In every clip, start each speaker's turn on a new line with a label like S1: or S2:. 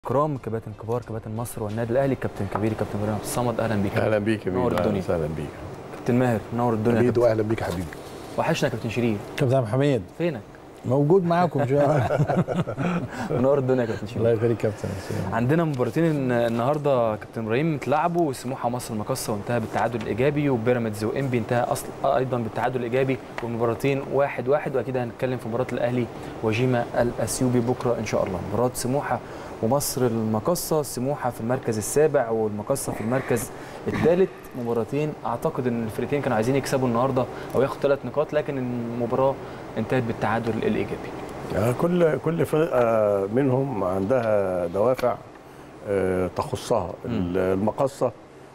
S1: كرام كباتن كبار كباتن مصر والنادي الاهلي كابتن كبير كابتن ابراهيم عبد الصمد اهلا بيك
S2: اهلا بيك يا
S1: نور
S2: ميدو
S1: الدنيا.
S2: اهلا بيك
S1: كابتن ماهر نور الدنيا يا
S3: حميد
S1: كابتن.
S3: واهلا بيك يا حبيبي
S1: وحشنا يا كابتن شريف
S4: كابتن حميد
S1: فينك
S4: موجود معاكم شويه
S1: منور الدنيا يا كابتن شريف
S4: الله يخليك كابتن
S1: عندنا مباراتين الن- النهارده كابتن ابراهيم اتلعبوا سموحه مصر المقصه وانتهى بالتعادل الايجابي وبيراميدز وانبي انتهى اصل ايضا بالتعادل الايجابي والمباراتين واحد واحد واكيد هنتكلم في مباراه الاهلي وجيما الاثيوبي بكره ان شاء الله مباراه سموحه ومصر المقصه سموحه في المركز السابع والمقصه في المركز الثالث مباراتين اعتقد ان الفريقين كانوا عايزين يكسبوا النهارده او ياخدوا ثلاث نقاط لكن المباراه انتهت بالتعادل الايجابي
S2: يعني كل كل فرقه منهم عندها دوافع آه، تخصها
S1: مم.
S2: المقصه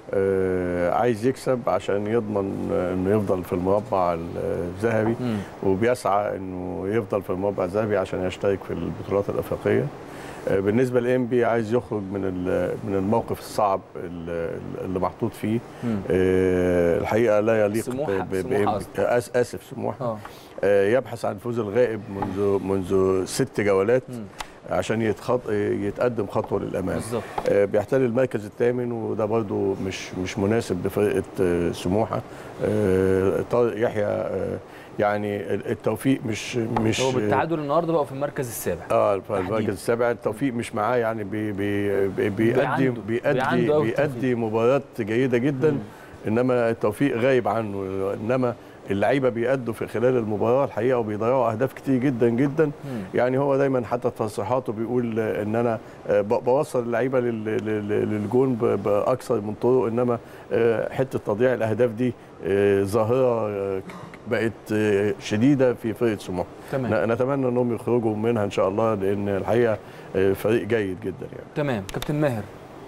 S2: آه، عايز يكسب عشان يضمن آه، انه يفضل في المربع الذهبي
S1: مم.
S2: وبيسعى انه يفضل في المربع الذهبي عشان يشترك في البطولات الافريقيه آه، بالنسبه لانبي عايز يخرج من ال- من الموقف الصعب ال- اللي محطوط فيه
S1: مم.
S2: آه، الحقيقه لا يليق
S1: سموحة-
S2: ب- ب-
S1: سموحة
S2: بإنبي.
S1: قصدي.
S2: آه، آس- اسف سموحه
S1: اه
S2: آه، يبحث عن الفوز الغائب منذ منذ ست جولات
S1: مم.
S2: عشان يتخط... يتقدم خطوه للامام
S1: بالظبط
S2: آه، بيحتل المركز الثامن وده برضو مش مش مناسب لفرقه آه، سموحه آه، طارق يحيى آه، يعني التوفيق مش مش
S1: هو بالتعادل النهارده بقى في المركز السابع
S2: اه في المركز
S1: تحديداً.
S2: السابع التوفيق مش معاه يعني بي بي بي بيأدي
S1: عنده- بي
S2: بيأدي
S1: عنده أوي
S2: بيأدي مباريات جيده جدا
S1: مم.
S2: انما التوفيق غايب عنه انما اللعيبه بيأدوا في خلال المباراه الحقيقه وبيضيعوا اهداف كتير جدا جدا
S1: مم.
S2: يعني هو دايما حتى في تصريحاته بيقول ان انا ب- بوصل اللعيبه لل- لل- للجون ب- باكثر من طرق انما آه، حته تضييع الاهداف دي آه، ظاهره آه، بقت آه، شديده في فرقه سموحه
S1: تمام
S2: ن- نتمنى انهم يخرجوا منها ان شاء الله لان الحقيقه آه، فريق جيد جدا يعني
S1: تمام كابتن ماهر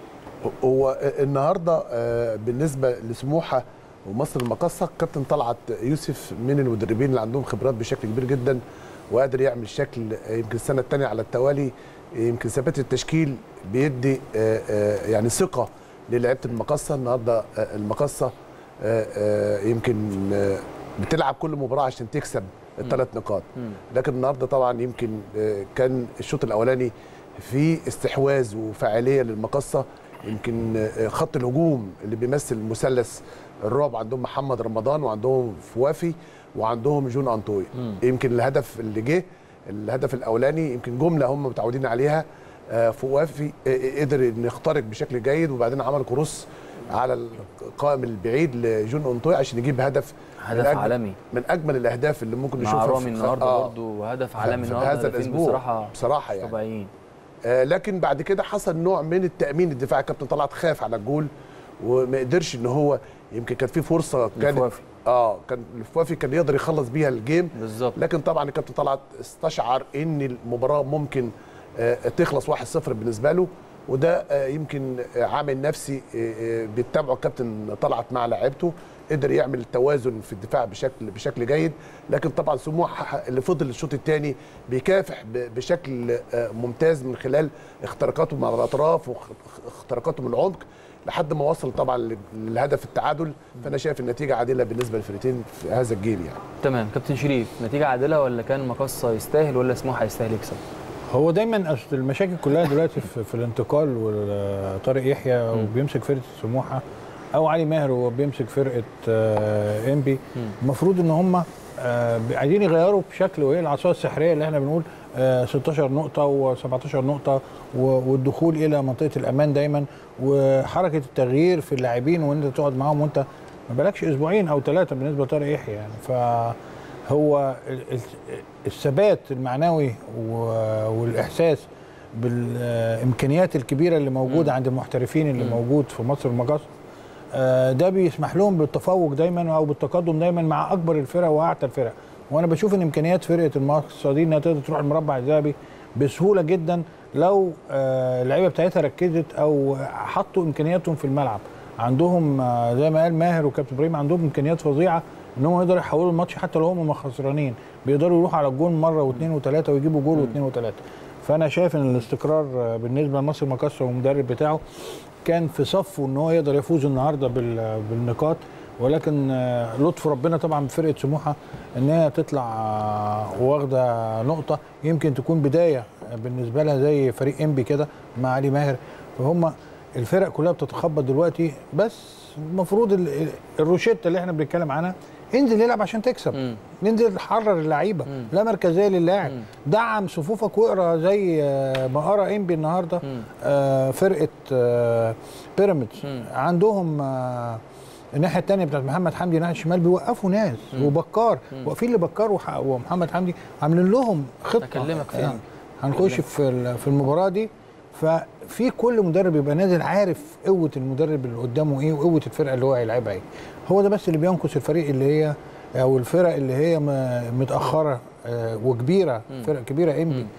S3: هو النهارده آه، بالنسبه لسموحه ومصر المقصه كابتن طلعت يوسف من المدربين اللي عندهم خبرات بشكل كبير جدا وقادر يعمل شكل آه، يمكن السنه الثانيه على التوالي آه، يمكن ثبات التشكيل بيدي آه، آه، يعني ثقه للعيبه المقصه النهارده آه، المقصه آه، آه، يمكن آه، بتلعب كل مباراه عشان تكسب الثلاث نقاط
S1: مم.
S3: لكن النهارده طبعا يمكن آه، كان الشوط الاولاني في استحواذ وفاعليه للمقصه يمكن آه، خط الهجوم اللي بيمثل مثلث الرعب عندهم محمد رمضان وعندهم فوافي وعندهم جون انطوي
S1: مم.
S3: يمكن الهدف اللي جه الهدف الاولاني يمكن جمله هم متعودين عليها آه، فوافي آه، قدر انه يخترق بشكل جيد وبعدين عمل كروس على القائم البعيد لجون انطوي عشان يجيب هدف من
S1: هدف
S3: أجمل-
S1: عالمي
S3: من اجمل الاهداف اللي ممكن
S1: مع
S3: نشوفها
S1: رامي
S3: في-
S1: النهارده
S3: آه.
S1: برضه هدف عالمي
S3: في
S1: النهارده
S3: هذا
S1: هدفين
S3: الاسبوع
S1: بصراحه
S3: بصراحه يعني
S1: طبيعيين
S3: آه لكن بعد كده حصل نوع من التامين الدفاعي كابتن طلعت خاف على الجول وما قدرش ان هو يمكن كان في فرصه كانت
S1: الفوافي.
S3: اه كان الفوافي كان يقدر يخلص بيها الجيم
S1: بالظبط
S3: لكن طبعا الكابتن طلعت استشعر ان المباراه ممكن آه تخلص 1-0 بالنسبه له وده آه يمكن آه عامل نفسي آه آه بيتبعه الكابتن طلعت مع لاعيبته قدر يعمل توازن في الدفاع بشكل بشكل جيد لكن طبعا سموحه اللي فضل الشوط الثاني بيكافح ب- بشكل آه، ممتاز من خلال اختراقاته مع الاطراف واختراقاته من العمق لحد ما وصل طبعا لل- للهدف التعادل فانا شايف النتيجه عادله بالنسبه للفريقين في هذا الجيل يعني
S1: تمام كابتن شريف نتيجه عادله ولا كان مقصه يستاهل ولا سموحه يستاهل يكسب
S4: هو دايما أصل المشاكل كلها دلوقتي في, في الانتقال وطارق يحيى
S1: مم.
S4: وبيمسك فرقه سموحه او علي ماهر وهو بيمسك فرقه آه، انبي
S1: مم.
S4: المفروض ان هم آه، عايزين يغيروا بشكل وايه العصا السحريه اللي احنا بنقول آه، 16 نقطه و17 نقطه و- والدخول الى منطقه الامان دايما وحركه التغيير في اللاعبين وان انت تقعد معاهم وانت ما بالكش اسبوعين او ثلاثه بالنسبه لطارق يحيى يعني فهو ال- ال- الثبات المعنوي و- والاحساس بالامكانيات الكبيره اللي موجوده
S1: مم.
S4: عند المحترفين اللي
S1: مم.
S4: موجود في مصر المقاصه آه، ده بيسمح لهم بالتفوق دايما او بالتقدم دايما مع اكبر الفرق واعتى الفرق وانا بشوف ان امكانيات فرقه المقصه دي انها تقدر تروح المربع الذهبي بسهوله جدا لو آه، اللعيبه بتاعتها ركزت او حطوا امكانياتهم في الملعب عندهم آه، زي ما قال ماهر وكابتن ابراهيم عندهم امكانيات فظيعه ان هم يقدروا يحولوا الماتش حتى لو هم خسرانين بيقدروا يروحوا على الجون مره واثنين وثلاثه ويجيبوا جول واثنين وثلاثه فانا شايف ان الاستقرار آه، بالنسبه لمصر المقاصه والمدرب بتاعه كان في صفه ان هو يقدر يفوز النهارده بال- بالنقاط ولكن آه، لطف ربنا طبعا بفرقه سموحه ان هي تطلع آه، واخده نقطه يمكن تكون بدايه بالنسبه لها زي فريق انبي كده مع علي ماهر فهم الفرق كلها بتتخبط دلوقتي بس المفروض ال- الروشته اللي احنا بنتكلم عنها انزل العب عشان تكسب
S1: مم.
S4: ننزل حرر اللعيبه
S1: مم.
S4: لا مركزيه للاعب
S1: مم.
S4: دعم صفوفك واقرا زي آه، ما قرا انبي النهارده
S1: مم.
S4: آه، فرقه آه، بيراميدز
S1: مم.
S4: عندهم آه، الناحيه الثانيه بتاعت محمد حمدي الناحيه الشمال بيوقفوا ناس
S1: مم.
S4: وبكار
S1: مم.
S4: واقفين لبكار وح- ومحمد حمدي عاملين لهم خطه
S1: أكلمك فيها.
S4: يعني هنخش في ال- في المباراه دي ففي كل مدرب يبقى نازل عارف قوه المدرب اللي قدامه ايه وقوه الفرقه اللي هو هيلعبها ايه هو ده بس اللي بينقص الفريق اللي هي او الفرق اللي هي م- متاخره آه، وكبيره
S1: مم.
S4: فرق كبيره انبي
S1: مم.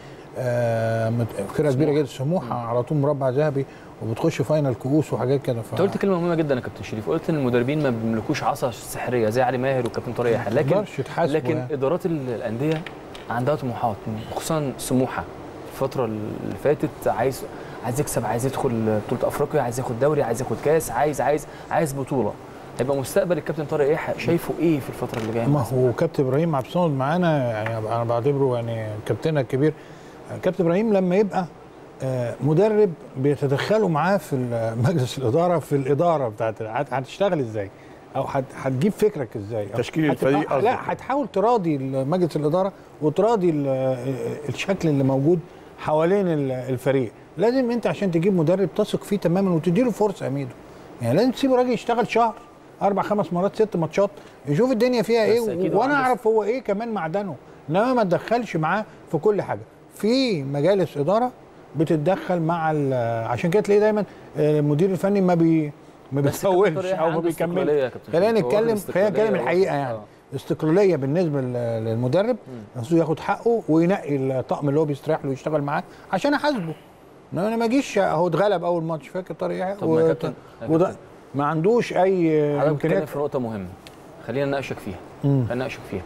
S4: آه مت- فرقه كبيره جدا سموحه على طول مربع ذهبي وبتخش فاينل كؤوس وحاجات كده ف...
S1: انت قلت كلمه مهمه جدا يا كابتن شريف قلت ان المدربين ما بيملكوش عصا سحريه زي علي ماهر وكابتن طارق يحيى لكن
S4: تقدرش تحاسبه
S1: لكن
S4: يعني.
S1: ادارات ال- الانديه عندها طموحات خصوصا سموحه الفتره اللي فاتت عايز عايز يكسب عايز يدخل بطوله افريقيا عايز ياخد دوري عايز ياخد كاس عايز عايز عايز بطوله هيبقى مستقبل الكابتن طارق يحيى شايفه ايه في الفتره اللي جايه
S4: ما هو كابتن ابراهيم عبد الصمد معانا يعني انا بعتبره يعني كابتننا الكبير كابتن ابراهيم لما يبقى آه، مدرب بيتدخلوا معاه في ال- مجلس الاداره في الاداره بتاعت هت- هتشتغل ازاي او هت- هتجيب فكرك ازاي أو
S2: تشكيل
S4: هتبقى-
S2: الفريق قصدك
S4: لا
S2: يعني.
S4: هتحاول تراضي مجلس الاداره وتراضي ال- الشكل اللي موجود حوالين ال- الفريق لازم انت عشان تجيب مدرب تثق فيه تماما وتديله فرصه يا ميدو يعني لازم تسيبه راجل يشتغل شهر اربع خمس مرات ست ماتشات يشوف الدنيا فيها
S1: بس
S4: ايه
S1: أكيد هو
S4: وانا
S1: عنده
S4: اعرف هو ايه كمان معدنه انما ما تدخلش معاه في كل حاجه في مجالس اداره بتتدخل مع ال- عشان كده تلاقي دايما المدير الفني ما بي ما
S1: بس كابتن
S4: بيتفولش
S1: طارق يحيى
S4: او ما
S1: عنده استقلالية
S4: بيكملش
S1: يا كابتن
S4: خلينا
S1: شريف. هو واخد
S4: نتكلم خلينا نتكلم
S1: استقلالية
S4: الحقيقه يعني
S1: آه.
S4: استقلاليه بالنسبه لل- للمدرب المفروض ياخد حقه وينقي الطقم اللي هو بيستريح له ويشتغل معاه عشان احاسبه انما انا ما اجيش اهو اتغلب اول ماتش فاكر طارق يحيى
S1: طب ما يا كابتن- يا
S4: وده
S1: كابتن.
S4: ما عندوش اي
S1: حضرتك بتتكلم
S4: امكانيات
S1: في نقطه مهمه خلينا نناقشك فيها
S4: مم.
S1: خلينا نناقشك فيها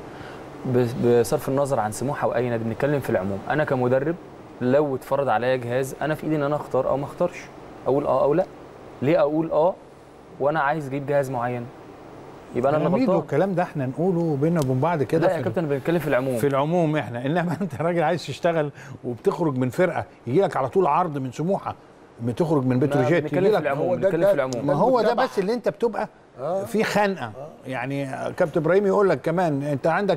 S1: ب- بصرف النظر عن سموحه واي نادي بنتكلم في العموم انا كمدرب لو اتفرض عليا جهاز انا في ايدي ان انا اختار او ما اختارش اقول اه او لا ليه اقول اه وانا عايز اجيب جهاز معين يبقى انا اللي
S4: ميدو
S1: غلطان
S4: الكلام ده احنا نقوله بينا وبين بعض كده
S1: لا يا
S4: في-
S1: كابتن بنتكلم في العموم
S4: في العموم احنا انما انت راجل عايز تشتغل وبتخرج من فرقه يجي لك على طول عرض من سموحه بتخرج من بتروجيت
S1: بنتكلم
S4: يجي
S1: في
S4: لك
S1: العموم
S3: هو ده-
S1: بنتكلم
S3: ده-
S1: في العموم
S4: ما هو ده
S3: المتابعة.
S4: بس اللي انت بتبقى في خنقه يعني كابتن ابراهيم يقول لك كمان انت عندك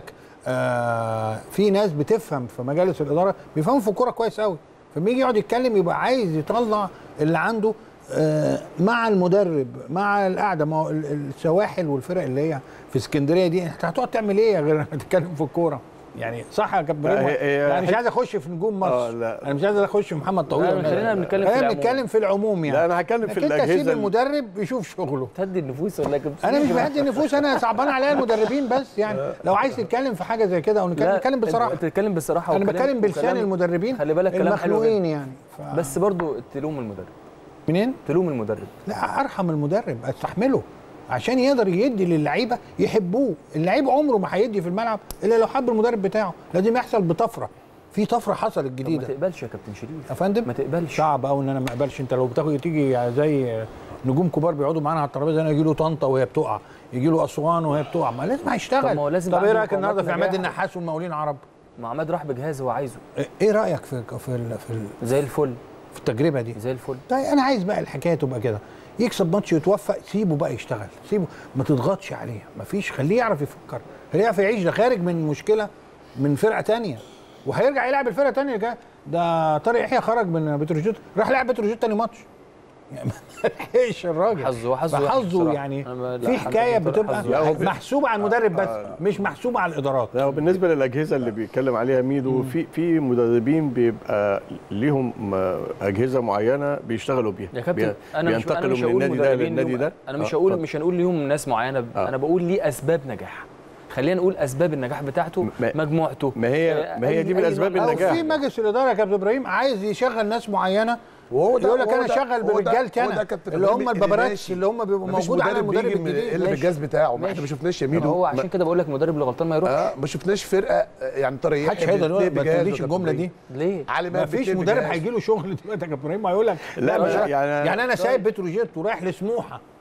S4: آه في ناس بتفهم في مجالس الاداره بيفهموا في الكوره كويس قوي فلما يجي يقعد يتكلم يبقى عايز يطلع اللي عنده آه مع المدرب مع القعده ما هو ال- السواحل والفرق اللي هي في اسكندريه دي انت هتقعد تعمل ايه غير انك تتكلم في الكوره يعني صح يا كابتن ابراهيم
S2: هي- هي
S4: يعني مش
S2: حت-
S4: عايز اخش في نجوم
S2: آه،
S4: مصر
S2: لا.
S4: انا مش عايز اخش في محمد طويل
S1: لا،
S4: ولا-
S1: خلينا بنتكلم في
S4: خلينا
S1: العموم.
S4: بنتكلم في العموم يعني
S2: لا انا هتكلم في
S4: لكن انت سيب
S2: الاجهزه
S4: المدرب يشوف شغله
S1: تهدي النفوس ولا يا كابتن
S4: انا مش بهدي النفوس انا صعبان عليا المدربين بس يعني لو عايز تتكلم في حاجه زي كده او نتكلم
S1: لا،
S4: نتكلم بصراحه
S1: انت تتكلم بصراحه
S4: انا
S1: وكلام-
S4: بتكلم بلسان
S1: وكلام-
S4: المدربين
S1: خلي بالك كلام حلو
S4: المخلوقين
S1: جدا.
S4: يعني ف...
S1: بس برضو تلوم المدرب
S4: منين؟
S1: تلوم المدرب
S4: لا ارحم المدرب استحمله عشان يقدر يدي للعيبه يحبوه اللعيب عمره ما هيدي في الملعب الا لو حب المدرب بتاعه لازم يحصل بطفره في طفره حصلت
S1: طب ما
S4: جديده
S1: تقبلش يا كابتن شريف
S4: يا فندم
S1: ما تقبلش
S4: صعب قوي ان انا ما اقبلش انت لو بتاخد تيجي زي نجوم كبار بيقعدوا معانا على الترابيزه هنا يجي له طنطا وهي بتقع يجي له اسوان وهي بتقع ما لازم هيشتغل
S1: طب ما هو لازم
S4: طب
S1: يبقى
S4: ايه
S1: عنده
S4: رايك النهارده في
S1: مقومات
S4: عماد
S1: نجاح.
S4: النحاس والمقاولين العرب
S1: ما عماد راح بجهاز هو عايزه
S4: ايه رايك في في ال- في, ال-
S1: زي الفل
S4: في التجربه دي
S1: زي الفل
S4: طيب انا عايز بقى الحكايه تبقى كده يكسب ماتش يتوفق سيبه بقى يشتغل سيبه ما تضغطش عليه مفيش خليه يعرف يفكر خليه يعرف يعيش ده خارج من مشكله من فرقه تانية وهيرجع يلعب الفرقه تانية كده ده طارق يحيى خرج من بتروجيت راح لعب بتروجيت تاني ماتش يعني ما لحقش الراجل
S1: حظه حظه وحش
S4: فحظه
S1: بصراحة.
S4: يعني
S1: أنا ما- لا،
S4: في
S1: حظه
S4: حكايه
S1: طارق
S4: بتبقى
S1: حظه
S2: لا، هو
S1: وحش.
S2: ب-
S4: محسوبه على المدرب بس
S2: آه.
S4: مش محسوبه على الادارات
S2: لا وبالنسبه للاجهزه اللي بيتكلم عليها ميدو في في مدربين بيبقى ليهم م- اجهزه معينه بيشتغلوا بيها
S1: يا كابتن
S2: بي-
S1: انا مش انا
S2: بينتقلوا
S1: مش
S2: من
S1: هقول
S2: النادي ده
S1: مدربين
S2: للنادي
S1: ليهم-
S2: ده
S1: انا مش
S2: آه،
S1: هقول
S2: اتفضل.
S1: مش هنقول ليهم ناس معينه
S2: آه.
S1: انا بقول ليه اسباب نجاح خلينا نقول اسباب النجاح بتاعته
S2: ما-
S1: مجموعته
S2: ما هي
S1: آه،
S2: ما هي
S1: أي-
S2: دي من
S1: أي
S2: اسباب
S1: نوع-
S4: او
S2: النجاح
S4: في مجلس الاداره يا كابتن ابراهيم عايز يشغل ناس معينه
S3: وهو ده-
S4: يقول لك
S3: وهو
S4: انا
S3: ده-
S4: شغل
S3: هو ده-
S4: برجالتي
S3: هو ده
S4: انا
S3: كابتن
S4: اللي
S3: إبراهيم
S4: هم
S3: اللي
S4: البابراتس
S3: ماشي.
S4: اللي هم بيبقوا
S3: مفيش
S4: موجود على المدرب
S3: بيجي من-
S4: الجديد
S3: الا
S4: ماشي.
S3: بالجهاز بتاعه ما احنا
S1: ماشي.
S3: ما شفناش يا
S1: طب
S3: ميدو
S1: هو
S3: ما-
S1: عشان كده بقول لك المدرب اللي غلطان ما يروحش
S3: اه ما شفناش فرقه آه، يعني طريقه
S4: محدش هيقدر يقول- ما تقوليش الجمله دي
S1: ليه
S3: علي
S4: ما فيش مدرب هيجي له شغل دلوقتي يا كابتن ابراهيم هيقول لك
S2: لا،
S4: مش
S2: ما-
S4: ه-
S2: يعني-
S4: يعني انا سايب بتروجيت ورايح لسموحه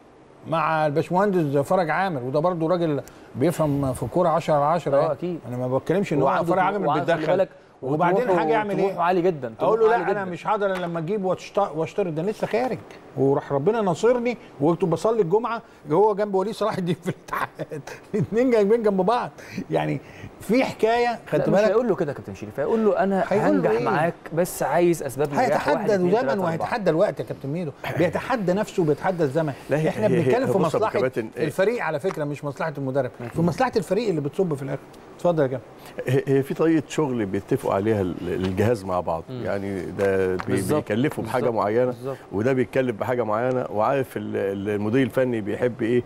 S4: مع الباشمهندس فرج عامر وده برضو راجل بيفهم في الكوره 10 على 10
S1: اه
S4: يعني.
S1: اكيد
S4: انا ما بتكلمش ان هو
S1: وعنده
S4: فرج
S1: طموح-
S4: عامر
S1: وعنده خلي
S4: بيتدخل
S1: بالك
S4: وبعدين
S1: وطموحه-
S4: حاجه يعمل ايه؟
S1: طموحه عالي جدا
S4: اقول له
S1: طموحه
S4: لا
S1: عالي
S4: انا
S1: جدا.
S4: مش هقدر إلا لما اجيب واشت- واشترط ده لسه خارج وراح ربنا ناصرني وكنت بصلي الجمعه هو جنب وليد صلاح الدين في الاتحاد الاثنين جايبين جنب بعض يعني في حكايه خدت
S1: لا مش
S4: بالك
S1: هيقول له كده يا كابتن شريف هيقول له انا
S4: هيقول له
S1: هنجح
S4: إيه؟
S1: معاك بس عايز اسباب نجاح واحد،
S4: هيتحدى
S1: اتنين، تلاتة،
S4: زمن
S1: أربعة.
S4: وهيتحدى الوقت يا كابتن ميدو بيتحدى نفسه وبيتحدى الزمن
S2: لا، هي-
S4: احنا
S2: هي- هي-
S4: بنتكلم في
S2: بص يا أبو
S4: مصلحه
S2: كباتن، إيه؟
S4: الفريق على فكره مش مصلحه المدرب في مصلحه الفريق اللي بتصب في الاخر اتفضل يا كابتن
S2: هي هي في طريقه شغل بيتفقوا عليها ال- الجهاز مع بعض يعني ده بي-
S1: بالظبط،
S2: بيكلفه بحاجه
S1: بالظبط،
S2: معينه
S1: بالظبط.
S2: وده بيتكلف بحاجه معينه وعارف ال- ال- المدير الفني بيحب ايه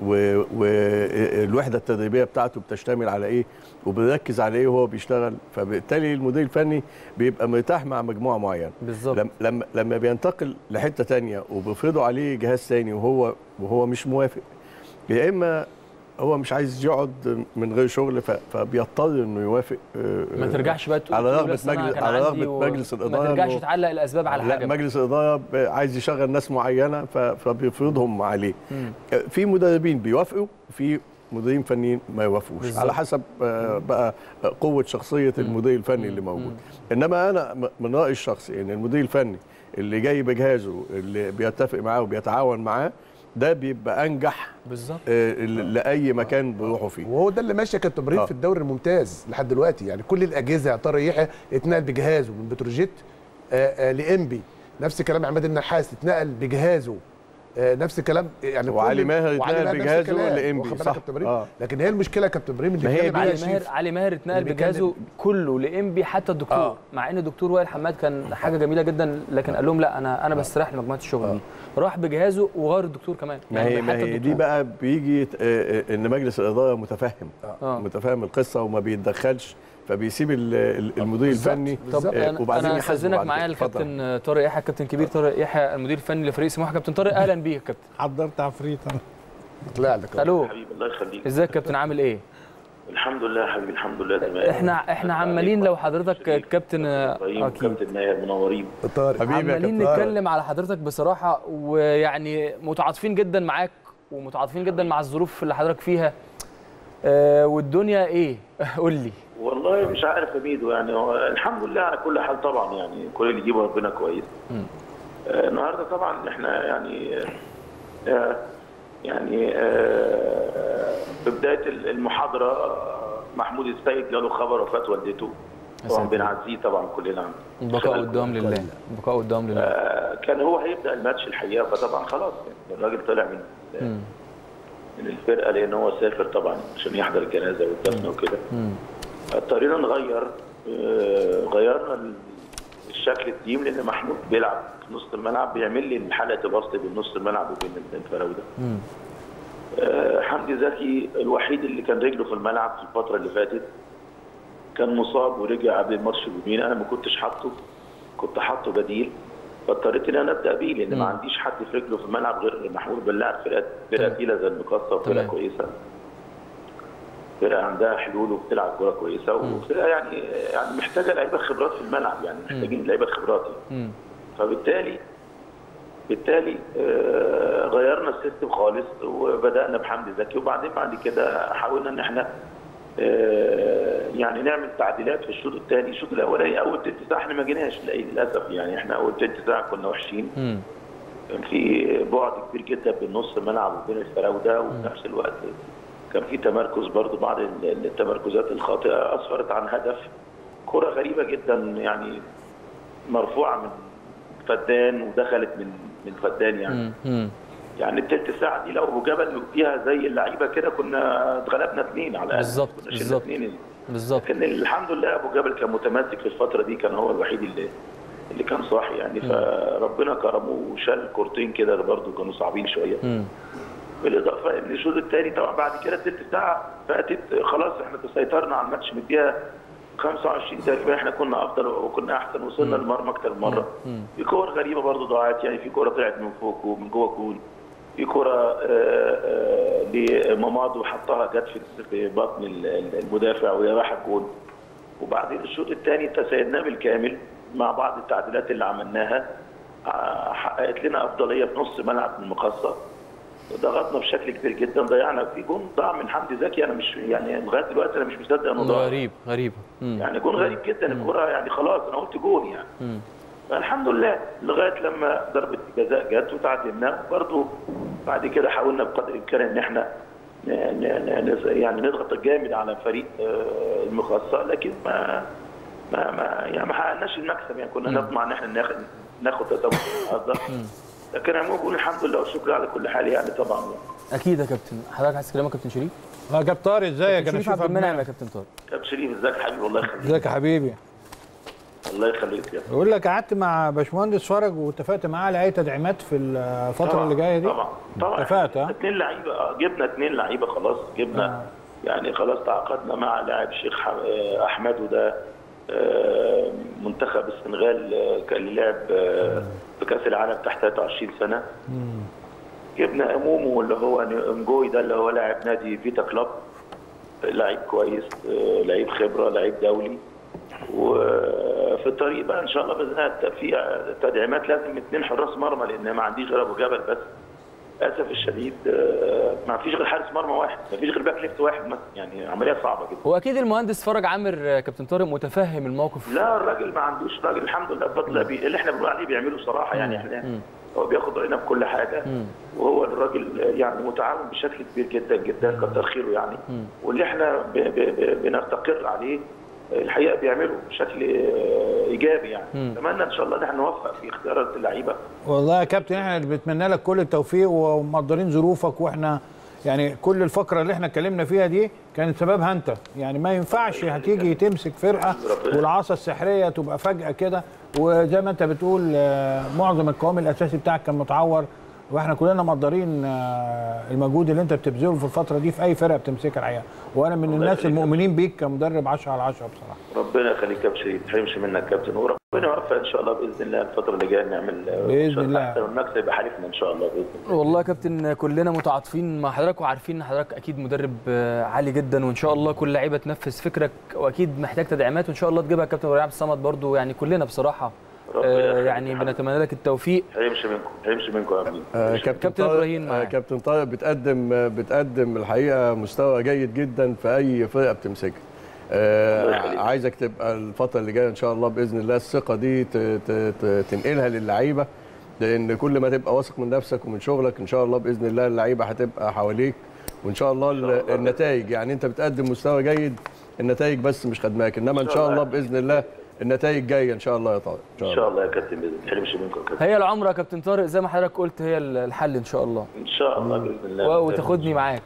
S2: والوحده التدريبيه بتاعته بتشتمل على ايه وبيركز على ايه وهو بيشتغل فبالتالي المدير الفني بيبقى مرتاح مع مجموعه معينه
S1: بالظبط
S2: لم- لما لما بينتقل لحته تانية وبيفرضوا عليه جهاز تاني وهو وهو مش موافق يا اما هو مش عايز يقعد من غير شغل ف- فبيضطر انه يوافق آه،
S1: ما ترجعش بقى تقول
S2: على
S1: تقول
S2: رغبة
S1: أصل أنا
S2: مجلس-
S1: كان
S2: على
S1: عندي
S2: رغبة
S1: و-
S2: مجلس الإدارة
S1: ما ترجعش
S2: إنه-
S1: تعلق الاسباب على
S2: لا
S1: حاجه
S2: مجلس الاداره ب- عايز يشغل ناس معينه ف- فبيفرضهم عليه
S1: مم.
S2: في مدربين بيوافقوا في مديرين فنيين ما يوافقوش
S1: بالظبط.
S2: على حسب آه، بقى قوه شخصيه المدير الفني اللي موجود انما انا م- من رايي الشخصي ان المدير الفني اللي جاي بجهازه اللي بيتفق معاه وبيتعاون معاه ده بيبقى انجح
S1: بالظبط
S2: آه، ل- لاي مكان بيروحوا فيه
S3: وهو ده اللي ماشي يا كابتن ابراهيم
S2: آه.
S3: في الدوري الممتاز لحد دلوقتي يعني كل الاجهزه طارق يحيى اتنقل بجهازه من بتروجيت آه، آه، لانبي نفس كلام عماد النحاس اتنقل بجهازه آه، نفس الكلام يعني
S2: وعلي
S3: كل-
S2: ماهر
S3: وعلي
S2: اتنقل
S3: ماهر نفس
S2: بجهازه
S3: الكلام.
S2: لإنبي،
S3: واخد بالك
S2: صح.
S3: يا كابتن إبراهيم؟
S2: آه.
S3: لكن هي المشكله يا كابتن ابراهيم اللي
S2: ما هي
S3: بيتكلم
S1: علي
S3: عليها
S1: ماهر
S3: شريف
S1: علي ماهر اتنقل
S3: اللي بيتكلم-
S1: بجهازه كله لانبي حتى الدكتور
S3: آه.
S1: مع ان الدكتور وائل حماد كان حاجه جميله جدا لكن قال لهم لا انا انا بستريح لمجموعه الشغل دي راح بجهازه وغير الدكتور كمان
S2: ما هي ما
S1: حتى
S2: هي دي
S1: الدكتور.
S2: بقى بيجي ت- آه، آه، ان مجلس الاداره متفهم
S1: آه.
S2: متفهم القصه وما بيتدخلش فبيسيب ال- ال- المدير
S3: بالظبط،
S2: الفني
S1: طب
S3: بالظبط.
S2: آه،
S1: انا
S2: وبعدين
S1: انا
S2: يحاسبه
S1: استاذنك
S2: بعد
S1: معايا
S2: كده. اتفضل.
S1: الكابتن طارق يحيى الكابتن كبير طارق يحيى المدير الفني لفريق سموحه كابتن طارق اهلا بيك يا كابتن
S4: حضرت عفريت انا
S3: طلع لك أهو.
S1: الو
S5: حبيبي الله يخليك
S1: ازيك يا كابتن عامل ايه
S5: الحمد لله يا حبيبي الحمد لله تمام
S1: احنا احنا عمالين لو حضرتك كابتن
S5: ابراهيم
S1: اكيد
S5: كابتن ماهر منورين
S3: طارق
S2: حبيبي يا
S1: عمالين
S2: كابتن.
S1: نتكلم على حضرتك بصراحه ويعني متعاطفين جدا معاك ومتعاطفين جدا مع الظروف اللي حضرتك فيها آه والدنيا ايه قول لي
S5: والله مش عارف يا ميدو يعني هو الحمد لله على كل حال طبعا يعني كل اللي يجيبه ربنا كويس آه النهارده طبعا احنا يعني آه يعني آه في بدايه المحاضره آه، محمود السيد جاله خبر وفاه والدته طبعا
S1: ساتر.
S5: بنعزيه طبعا كلنا
S1: البقاء والدوام لله البقاء والدوام لله
S5: آه، كان هو هيبدا الماتش الحقيقه فطبعا خلاص يعني الراجل طلع من
S1: مم.
S5: من الفرقه لان هو سافر طبعا عشان يحضر الجنازه والدفن وكده
S1: مم.
S5: اضطرينا نغير آه، غيرنا ال- الشكل التيم لان محمود بيلعب في نص الملعب بيعمل لي حلقه الوسط بين نص الملعب وبين الفراوده
S1: مم.
S5: آه، حمدي زكي الوحيد اللي كان رجله في الملعب في الفتره اللي فاتت كان مصاب ورجع قبل الماتش بيومين انا ما كنتش حاطه كنت حاطه بديل فاضطريت ان انا ابدا بيه لان ما
S1: مم.
S5: عنديش حد في رجله في الملعب غير محمود بلاعب فرقه فرقه
S1: تمام.
S5: تقيله زي المقصه وفرقه
S1: تمام.
S5: كويسه فرقه عندها حلول وبتلعب كوره كويسه وفرقه يعني يعني محتاجه لعيبه خبرات في الملعب يعني محتاجين لعيبه خبرات يعني.
S1: مم.
S5: فبالتالي بالتالي آه، غيرنا السيستم خالص وبدانا بحمدي زكي وبعدين بعد كده حاولنا ان احنا آه، يعني نعمل تعديلات في الشوط الثاني الشوط الاولاني اول تلت ساعه احنا ما جيناش للاسف يعني احنا اول تلت ساعه كنا وحشين
S1: مم.
S5: كان في بعد كبير جدا بين نص الملعب وبين الفراوده وفي نفس الوقت كان في تمركز برضو بعض ال- التمركزات الخاطئه اسفرت عن هدف كره غريبه جدا يعني مرفوعه من فدان ودخلت من من فدان يعني
S1: مم. مم.
S5: يعني التلت ساعه دي لو ابو جبل فيها زي اللعيبه كده كنا اتغلبنا اثنين على الاقل
S1: بالظبط،
S5: كنا شلنا
S1: بالظبط.
S5: اثنين
S1: بالظبط
S5: لكن الحمد لله ابو جبل كان متماسك في الفتره دي كان هو الوحيد اللي اللي كان صاحي يعني فربنا كرمه وشال كورتين كده برضه كانوا صعبين شويه
S1: مم.
S5: بالاضافه ان الشوط الثاني طبعا بعد كده تلت ساعه فاتت خلاص احنا تسيطرنا على الماتش من الدقيقه 25 تقريبا احنا كنا افضل وكنا احسن وصلنا المرمى اكتر من مره في كور غريبه برضه ضاعت يعني في كوره طلعت من فوق ومن جوه جول في كوره آه، آه، لماماد وحطها جت في- في بطن ال- ال- المدافع وهي رايحه جول وبعدين الشوط الثاني تسيدناه بالكامل مع بعض التعديلات اللي عملناها آه، حققت لنا افضليه في نص ملعب المقصه ضغطنا بشكل كبير جدا ضيعنا في جون ضاع من حمدي زكي انا مش يعني لغايه دلوقتي انا مش مصدق انه ضاع
S1: غريب غريب مم.
S5: يعني جون غريب جدا الكره يعني خلاص انا قلت جون يعني
S1: مم.
S5: فالحمد لله لغايه لما ضربه الجزاء جت وتعادلنا برضه بعد كده حاولنا بقدر الامكان ان احنا ن- ن- ن- يعني نضغط جامد على فريق آه، المخصص لكن ما ما ما يعني ما حققناش المكسب يعني كنا نطمع ان احنا ناخد ناخد تساوي النهارده لكن انا بقول الحمد لله والشكر على كل حال يعني طبعا
S1: اكيد يا كابتن حضرتك عايز تكلمك كابتن شريف
S4: اه كابتن طارق ازيك انا
S1: شريف عبد
S4: اشوفك
S1: المنعم يا كابتن طارق
S5: كابتن شريف ازيك يا حبيبي الله يخليك
S4: ازيك يا حبيبي
S5: الله يخليك يا
S4: بقول لك قعدت مع باشمهندس فرج واتفقت معاه على اي تدعيمات في الفتره
S5: طبعاً،
S4: اللي جايه دي
S5: طبعا طبعا
S4: اتفقت ها
S5: اثنين لعيبه آه، جبنا اثنين لعيبه خلاص جبنا
S4: آه.
S5: يعني خلاص تعاقدنا مع لاعب الشيخ ح- آه، احمد وده آه، منتخب السنغال آه، كان اللي لعب آه، في كاس العالم تحت 23 سنه جبنا امومو اللي هو نجوي ده اللي هو لاعب نادي فيتا كلوب لعيب كويس آه، لعيب خبره لعيب دولي وفي الطريق بقى ان شاء الله باذن الله في تدعيمات لازم اثنين حراس مرمى لان ما عنديش غير ابو جبل بس للاسف الشديد آه، ما فيش غير حارس مرمى واحد ما فيش غير باك ليفت واحد مثلا يعني عمليه صعبه جدا
S1: هو اكيد المهندس فرج عامر آه، كابتن طارق متفهم الموقف
S5: لا الراجل ما عندوش راجل الحمد لله بفضل الله بي- اللي احنا بنقول عليه بيعمله صراحه يعني احنا هو بياخد راينا بكل حاجه وهو الراجل يعني متعاون بشكل كبير جدا جدا كتر خيره يعني واللي احنا ب- ب- ب- بنستقر عليه الحقيقه بيعمله بشكل آه، ايجابي يعني اتمنى ان شاء الله ان احنا نوفق في اختيارات اللعيبه
S4: والله يا كابتن احنا اللي بنتمنى لك كل التوفيق ومقدرين ظروفك واحنا يعني كل الفقره اللي احنا اتكلمنا فيها دي كانت سببها انت يعني ما ينفعش هتيجي تمسك فرقه والعصا السحريه تبقى فجاه كده وزي ما انت بتقول آه، معظم القوام الاساسي بتاعك كان متعور واحنا كلنا مقدرين آه، المجهود اللي انت بتبذله في الفتره دي في اي فرقه بتمسكها الحقيقه وانا من الناس
S5: يخليك.
S4: المؤمنين بيك كمدرب 10 على 10 بصراحه
S5: ربنا يخليك يا كابتن شريف ما تحرمش منك يا كابتن وربنا يوفق ان شاء الله باذن الله الفتره اللي جايه نعمل
S4: بإذن الله.
S5: احسن والمكسب يبقى حليفنا ان شاء الله باذن الله
S1: والله يا كابتن كلنا متعاطفين مع حضرتك وعارفين ان حضرتك اكيد مدرب آه، عالي جدا وان شاء الله كل لعيبه تنفذ فكرك واكيد محتاج تدعيمات وان شاء الله تجيبها كابتن ابراهيم عبد الصمد برضو يعني كلنا بصراحه
S5: ربنا
S1: آه،
S5: يخليك
S1: يعني
S5: يا حبيبي.
S1: بنتمنى لك التوفيق
S5: ما تحرمش منكم ما تحرمش منكم يا ابني
S2: آه،
S1: كابتن
S2: طارق-
S1: إبراهيم
S2: آه،
S1: معاك.
S2: كابتن طارق بتقدم آه، بتقدم الحقيقه مستوى جيد جدا في اي فرقه بتمسكها آه،
S5: الله يخليك.
S2: عايزك تبقى الفتره اللي جايه ان شاء الله باذن الله الثقه دي ت- ت- ت- تنقلها للعيبه لان كل ما تبقى واثق من نفسك ومن شغلك ان شاء الله باذن الله اللعيبه هتبقى حواليك وان شاء الله ال- النتائج يعني انت بتقدم مستوى جيد النتائج بس مش خدماك انما ان شاء الله باذن الله النتائج جايه ان شاء الله يا طارق ان شاء
S5: ان
S2: الله
S5: شاء الله يا كابتن باذن الله ما تحرمش منكم يا كابتن
S1: هي العمره يا كابتن طارق زي ما حضرتك قلت هي الحل ان شاء الله
S5: ان شاء الله باذن الله
S1: و- وتاخدني معاك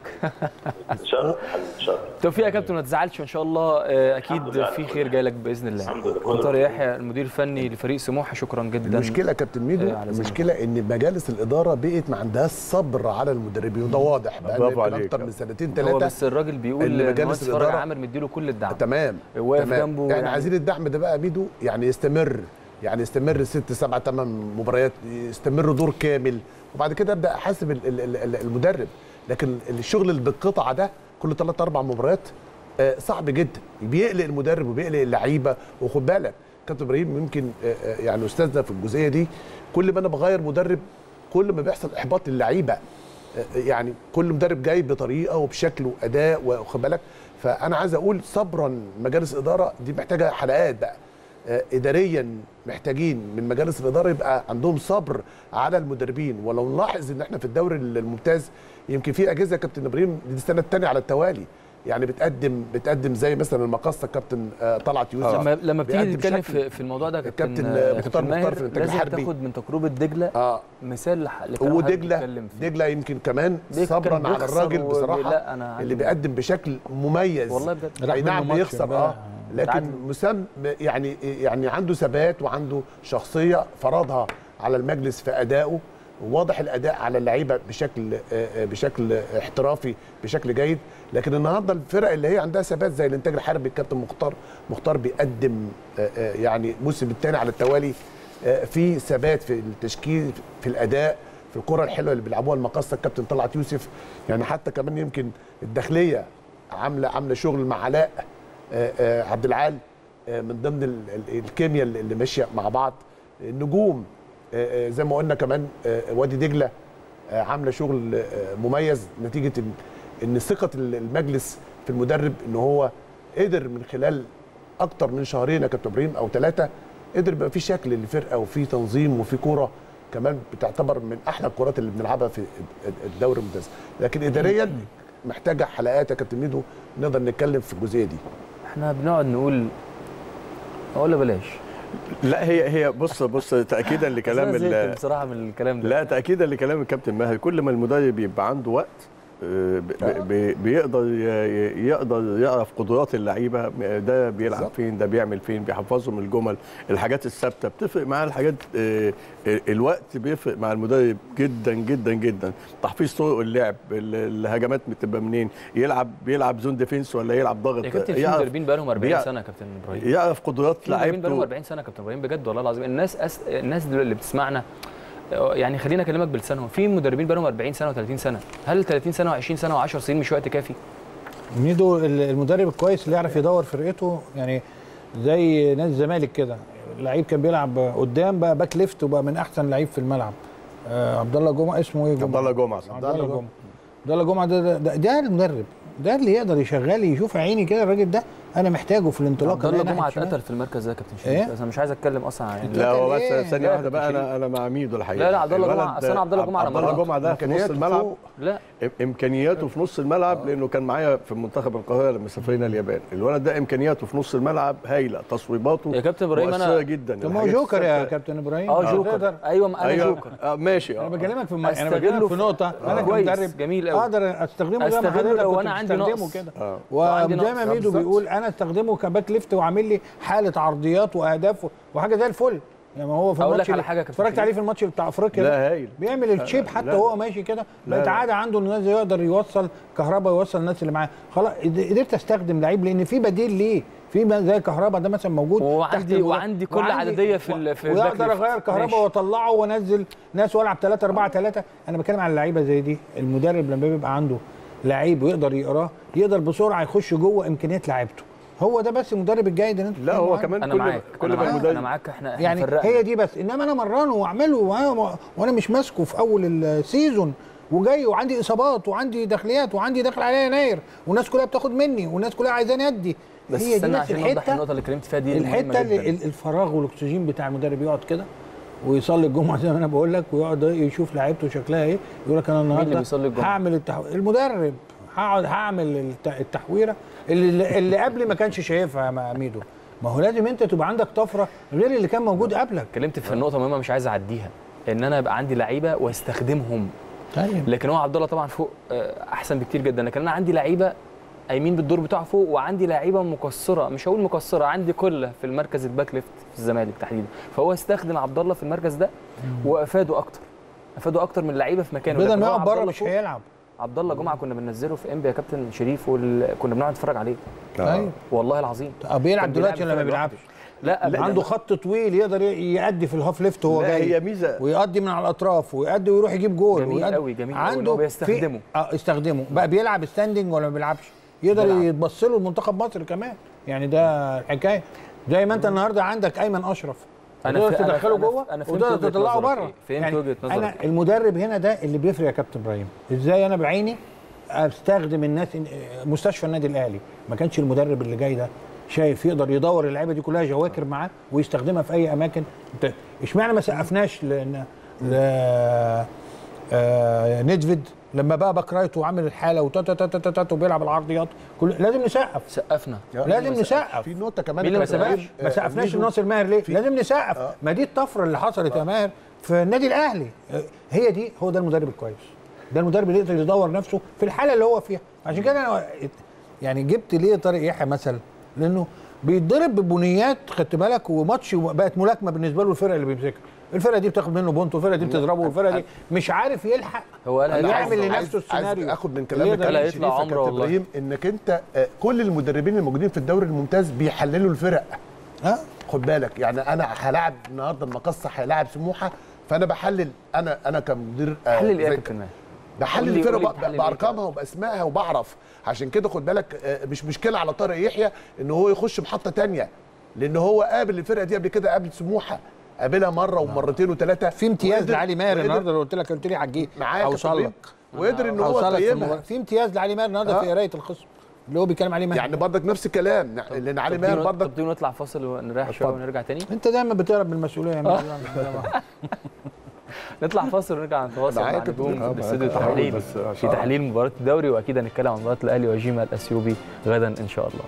S5: ان شاء الله يا حبيبي، ان شاء الله
S1: توفيق يا كابتن ما تزعلش وان شاء الله آه،
S5: الحمد
S1: اكيد
S5: لله
S1: في
S5: على
S1: خير
S5: كل
S1: جاي لك باذن الله
S5: الحمد لله.
S1: كابتن طارق يحيى المدير الفني لفريق سموحه شكرا جدا
S3: المشكله يا كابتن ميدو
S1: آه، على ذمة.
S3: المشكله ان مجالس الاداره بقت ما عندهاش صبر على المدربين وده واضح بقى
S2: برافو
S3: يمكن
S2: عليك.
S3: اكتر من سنتين
S1: هو
S3: ثلاثه
S1: بس الراجل بيقول
S3: اللي مجالس
S1: المهندس فرج
S3: الإدارة-
S1: عامر مديله كل الدعم
S3: تمام
S1: واقف
S3: تمام.
S1: جنبه
S3: احنا
S1: يعني-
S3: عايزين الدعم ده بقى ميدو يعني يستمر يعني يستمر ست سبع ثمان مباريات يستمر دور كامل وبعد كده ابدا احاسب ال- ال- ال- المدرب لكن الشغل اللي بالقطعه ده كل ثلاث اربع مباريات آه، صعب جدا بيقلق المدرب وبيقلق اللعيبه وخد بالك كابتن ابراهيم يمكن آه، آه، يعني استاذنا في الجزئيه دي كل ما انا بغير مدرب كل ما بيحصل احباط للعيبه يعني كل مدرب جاي بطريقه وبشكل واداء واخد بالك فانا عايز اقول صبرا مجالس اداره دي محتاجه حلقات بقى آه، اداريا محتاجين من مجالس الاداره يبقى عندهم صبر على المدربين ولو نلاحظ ان احنا في الدوري الممتاز يمكن في اجهزه يا كابتن ابراهيم دي السنه الثانيه على التوالي يعني بتقدم بتقدم زي مثلا المقصه كابتن آه، طلعت يوسف
S1: لما لما بتيجي
S3: بيقدم
S1: تتكلم
S3: شكل-
S1: في في الموضوع ده يا كابتن
S3: الكابتن
S1: آه،
S3: مختار
S1: كابتن
S3: مختار
S1: ماهر
S3: في الإنتاج
S1: لازم
S3: الحربي.
S1: تاخد من تجربه دجله
S3: اه
S1: مثال لح- لكلام حضرتك
S3: ودجله
S1: بتتكلم فيه.
S3: دجله يمكن كمان
S1: دجلة
S3: صبرا
S1: كان
S3: على
S1: بيخسر
S3: الراجل
S1: و-
S3: بصراحه
S1: لا، أنا
S3: اللي
S1: عندي-
S3: بيقدم بشكل مميز
S1: والله بجد
S4: راح
S3: اي
S4: منه
S3: نعم
S4: ماتش
S3: بيخسر
S4: امبارح.
S3: اه لكن
S1: تعادل.
S3: مسام يعني يعني عنده ثبات وعنده شخصيه فرضها على المجلس في ادائه واضح الاداء على اللعيبه بشكل آه، آه، بشكل احترافي بشكل جيد لكن النهارده الفرق اللي هي عندها ثبات زي الانتاج الحربي الكابتن مختار مختار بيقدم آه، آه، يعني الموسم الثاني على التوالي آه، في ثبات في التشكيل في الاداء في الكره الحلوه اللي بيلعبوها المقصه الكابتن طلعت يوسف يعني حتى كمان يمكن الداخليه عامله عامله شغل مع علاء آه، آه، عبد العال آه، من ضمن ال- ال- الكيمياء اللي اللي ماشيه مع بعض النجوم آه، آه، زي ما قلنا كمان آه، وادي دجله آه، عامله شغل آه، مميز نتيجه ان ان ثقه المجلس في المدرب ان هو قدر من خلال اكتر من شهرين يا كابتن ابراهيم او ثلاثه قدر يبقى في شكل للفرقه وفي تنظيم وفي كوره كمان بتعتبر من احلى الكرات اللي بنلعبها في الدوري الممتاز لكن اداريا محتاجه حلقات يا كابتن ميدو نقدر نتكلم في الجزئيه دي
S1: احنا بنقعد نقول ولا بلاش
S2: لا هي هي بص بص تاكيدا لكلام
S1: أنا زهقت
S2: ال-
S1: بصراحه من الكلام ده
S2: لا تاكيدا لكلام الكابتن ماهر كل ما المدرب يبقى عنده وقت آه، ب- ب- ب- بيقدر ي- يقدر يعرف قدرات اللعيبه ده بيلعب
S3: بالظبط.
S2: فين ده بيعمل فين بيحفظهم الجمل الحاجات الثابته بتفرق معاه الحاجات آه، آه، الوقت بيفرق مع المدرب جدا جدا جدا تحفيظ طرق اللعب ال- الهجمات بتبقى منين يلعب بيلعب زون ديفينس ولا يلعب ضغط
S1: يا كابتن في
S2: يعرف-
S1: مدربين بقى لهم 40
S2: بيع-
S1: سنه يا كابتن ابراهيم
S2: يعرف قدرات
S1: في مدربين بقى لهم
S2: لعيبته
S1: 40 سنه يا كابتن ابراهيم بجد والله العظيم الناس أس... الناس دول اللي بتسمعنا آه، يعني خلينا اكلمك بلسانهم في مدربين بقى لهم 40 سنه و30 سنه هل 30 سنه و20 سنه و10 سنين مش وقت كافي
S4: ميدو ال- المدرب الكويس اللي يعرف يدور فرقته يعني زي نادي الزمالك كده لعيب كان بيلعب قدام بقى باك ليفت وبقى من احسن لعيب في الملعب آه عبد الله جمعه اسمه ايه
S2: عبد الله جمعه
S4: عبد الله جمعه عبد الله جمعه ده ده, ده, ده المدرب ده اللي يقدر يشغل يشوف عيني كده الراجل ده انا محتاجه في الانطلاق
S1: عبد الله
S4: اللي هي
S1: جمعه
S4: ناحية شمال.
S1: اتقتل في المركز ده يا كابتن
S4: إيه؟
S1: شريف بس انا مش عايز اتكلم اصلا عن
S2: لا هو بس
S4: إيه؟
S2: ثانيه
S1: لا،
S2: واحده بقى
S1: كابتن
S2: انا انا مع ميدو الحقيقه
S1: لا، لا، عبد الله
S2: الولد
S1: جمعة- أصل أنا عبد الله جمعة
S2: عبد
S1: لما
S2: الله
S1: راح
S2: جمعه ده في نص
S3: إمكانياته
S2: الملعب
S3: فوق.
S1: لا
S2: إم- امكانياته في نص الملعب لانه كان معايا في منتخب القاهره لما سافرنا اليابان الولد ده امكانياته في نص الملعب هايله تصويباته
S1: يا كابتن إبراهيم أنا-
S2: مؤثرة جدا
S4: طب ما هو
S2: الحاجات
S4: جوكر يا
S2: الثابتة.
S4: كابتن ابراهيم
S1: اه
S4: مش
S1: جوكر
S4: هتقدر-
S1: ايوه انا
S2: ايوه
S1: جوكر
S2: آه ماشي
S4: انا
S2: آه.
S4: بكلمك في الم... انا
S1: أستغله
S4: بكلمك في
S1: في-
S4: نقطه انا
S1: كويس،
S4: كمدرب
S1: جميل أوي.
S4: اقدر استخدمه زي ما
S1: أستغله
S4: حضرتك
S1: لو
S4: كنت
S1: أنا عندي
S4: بتستخدمه
S1: نقص.
S4: كده
S2: آه.
S1: عندي
S4: وزي
S1: نقص.
S4: ما ميدو
S3: بالظبط.
S4: بيقول انا استخدمه كباك ليفت وعامل لي حاله عرضيات واهداف وحاجه زي الفل يعني ما هو في
S1: أقول لك
S4: الماتش
S1: على
S4: اللي-
S1: حاجة يا كابتن
S4: اتفرجت
S1: شريف.
S4: عليه في الماتش بتاع افريقيا ده
S2: لا هايل
S4: بيعمل التشيب حتى
S2: لا.
S4: وهو ماشي كده
S2: لا،
S4: بقت
S2: لا.
S4: عاده عنده ان الناس يقدر يوصل كهرباء يوصل الناس اللي معاه خلاص قد- قدرت استخدم لعيب لان في بديل ليه في ما- زي كهرباء ده مثلا موجود
S1: وعندي-
S4: تحت المدرب.
S1: وعندي كل عددية في ال- في الباك
S4: ويقدر
S1: ليفت.
S4: اغير
S1: ماشي.
S4: كهرباء واطلعه وانزل ناس والعب 3 4 3 انا بتكلم على اللعيبه زي دي المدرب لما بيبقى عنده لعيب ويقدر يقراه يقدر بسرعه يخش جوه امكانيات لعيبته هو ده بس المدرب الجيد اللي انت
S2: لا
S4: بتتكلموا
S2: هو
S4: عنه.
S2: كمان
S1: انا
S2: كل
S1: معاك
S2: كل
S1: انا
S2: ما
S1: معاك انا
S2: المدرب
S1: معاك احنا احنا
S4: يعني
S1: فرقنا.
S4: هي دي بس انما انا امرنه واعمله وانا وانا مش ماسكه في اول السيزون وجاي وعندي اصابات وعندي داخليات وعندي داخل عليا يناير والناس كلها بتاخد مني والناس كلها عايزاني ادي
S1: بس
S4: هي دي
S1: استنى
S4: بس
S1: عشان نوضح
S4: الحته
S1: النقطه اللي اتكلمت فيها دي المهمة
S4: الحته اللي
S1: جداً.
S4: ال- الفراغ والاكسجين بتاع المدرب يقعد كده ويصلي الجمعه زي ما انا بقول لك ويقعد يشوف لعيبته شكلها ايه يقول لك انا النهارده
S1: بيصلي الجمعة؟
S4: هعمل التحو... المدرب هقعد هعمل الت- التحويره اللي, اللي قبل ما كانش شايفها يا ميدو ما هو لازم انت تبقى عندك طفره غير اللي كان موجود قبلك
S1: اتكلمت في النقطه مهمه مش عايز اعديها ان انا يبقى عندي لعيبه واستخدمهم
S4: طيب
S1: لكن هو عبد الله طبعا فوق آه، احسن بكتير جدا لكن انا عندي لعيبه قايمين بالدور بتاعه فوق وعندي لعيبه مكسره مش هقول مكسره عندي كله في المركز الباك ليفت في الزمالك تحديدا فهو استخدم عبد الله في المركز ده وافاده اكتر افاده اكتر من لعيبه في مكانه
S4: بدل
S1: لكن
S4: ما
S1: هو
S4: يقعد
S1: عبد
S4: بره
S1: الله
S4: مش
S1: فوق.
S4: هيلعب
S1: عبد الله جمعه كنا بننزله في انبي يا كابتن شريف وكنا بنقعد نتفرج عليه
S4: طيب
S1: والله العظيم
S4: طب بيلعب
S1: كان
S4: دلوقتي
S1: بيلعب
S4: ولا ما
S1: الفرق
S4: بيلعبش
S1: لا
S2: لا،
S4: عنده خط طويل يقدر ي- يأدي في الهاف ليفت وهو
S2: لا
S4: جاي
S2: هي ميزه
S4: ويأدي من على الاطراف ويأدي ويروح يجيب جول
S1: جميل
S4: ويأدي
S1: قوي، جميل قوي إن
S4: عنده
S1: هو بيستخدمه.
S4: في... اه يستخدمه بقى بيلعب ستاندنج ولا ما بيلعبش يقدر
S1: بيلعب.
S4: يتبص له المنتخب مصر كمان يعني ده الحكايه زي ما انت النهارده عندك ايمن اشرف
S1: أنا
S4: تقدر
S1: ف- أنا-
S4: تدخله
S1: أنا-
S4: جوه
S1: أنا فهمت
S4: وتقدر
S1: وجهة
S4: تطلعه
S1: نظرك
S4: بره
S1: إيه. فهمت وجهة نظرك
S4: انا
S1: إيه.
S4: المدرب هنا ده اللي بيفرق يا كابتن ابراهيم ازاي انا بعيني استخدم الناس مستشفى النادي الاهلي ما كانش المدرب اللي جاي ده شايف يقدر يدور اللعيبه دي كلها جواكر معاه ويستخدمها في اي اماكن انت اشمعنى ما سقفناش لان ل آه ندفيد لما بقى باك رايت وعامل الحاله وتات وبيلعب العرضيات كل لازم نسقف
S1: سقفنا
S4: لازم نسقف
S3: في نقطه كمان
S1: مين اللي
S3: كابتن
S1: ما
S3: إبراهيم،
S4: ما
S3: آه،
S4: سقفناش
S3: ميدو،
S4: لناصر ماهر ليه؟ لازم نسقف ما دي الطفره اللي حصلت يا ماهر في النادي الاهلي آه، هي دي هو ده المدرب الكويس ده المدرب اللي يقدر يدور نفسه في الحاله اللي هو فيها عشان كده انا يعني جبت ليه طارق يحيى مثلا لانه بيتضرب ببنيات خدت بالك وماتش بقت ملاكمه بالنسبه له الفرقه اللي بيمسكها الفرقه دي بتاخد منه بونت والفرقه دي بتضربه والفرقه دي مش عارف يلحق
S1: هو قال
S3: أنا
S1: هيطلع
S4: يعمل
S3: عايز-
S1: عمره.
S4: لنفسه
S3: عايز- عايز
S4: السيناريو
S3: اخد من
S4: اللي
S3: كلام
S4: يقدر
S3: كابتن
S1: يطلع
S3: شريف يا
S1: عمره
S3: كابتن
S1: والله.
S3: ابراهيم انك انت آه، كل المدربين الموجودين في الدوري الممتاز بيحللوا الفرق
S4: ها
S3: خد بالك يعني انا هلاعب النهارده المقصه هيلاعب سموحه فانا بحلل انا انا كمدير آه،
S1: حلل ايه يا
S3: زي-
S1: كابتن ماهر؟
S3: بحلل
S1: قول لي-
S3: الفرق
S1: قول لي
S3: ب-
S1: بتحلل إيه
S3: بارقامها وباسمائها وبعرف عشان كده خد بالك آه، مش مشكله على طارق يحيى ان هو يخش محطه تانية لان هو قابل الفرقه دي قبل كده قابل سموحه قابلها مره ومرتين وثلاثه
S4: في امتياز
S3: وقدر-
S4: لعلي ماهر
S3: وقدر-
S4: النهارده لو قلت لك قلت لي هتجي
S3: معاك يا
S4: اوصل
S3: طبيب.
S4: لك
S3: وقدر ان هو
S4: اوصل لك في
S3: يطيبها
S4: المباراة. في امتياز لعلي ماهر النهارده
S3: آه.
S4: في قرايه الخصم اللي هو بيتكلم عليه ماهر
S3: يعني برضك نفس الكلام لان علي ماهر
S1: طب
S3: برضك
S1: تبدو نطلع فاصل ونريح شويه
S3: اتفضل.
S1: ونرجع تاني
S4: انت دايما بتهرب من المسؤوليه يا ماهر.
S1: نطلع فاصل ونرجع نتواصل مع
S3: معاك يا
S1: نجوم
S3: طبيب.
S1: في الاستوديو
S2: معاك.
S1: التحليل
S2: بس عشان-
S1: في تحليل مباراه الدوري واكيد هنتكلم عن مباراه الاهلي وجيما الاثيوبي غدا ان شاء الله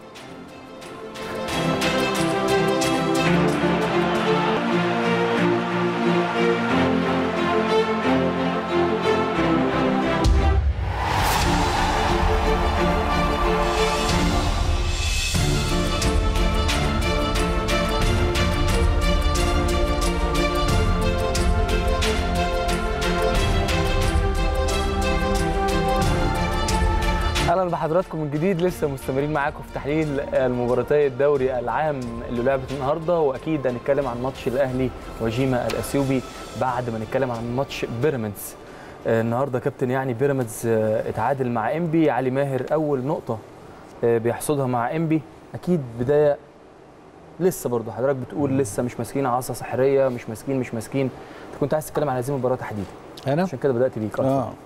S1: اهلا بحضراتكم من جديد لسه مستمرين معاكم في تحليل المباراتي الدوري العام اللي لعبت النهارده واكيد هنتكلم عن ماتش الاهلي وجيما الاثيوبي بعد ما نتكلم عن ماتش بيراميدز آه، النهارده كابتن يعني بيراميدز آه، اتعادل مع انبي علي ماهر اول نقطه آه، بيحصدها مع انبي اكيد بدايه لسه برضه حضرتك بتقول لسه مش ماسكين عصا سحريه مش ماسكين مش ماسكين انت كنت عايز تتكلم عن هذه المباراه تحديدا
S4: انا
S1: عشان كده بدات بيك أكتر.
S4: اه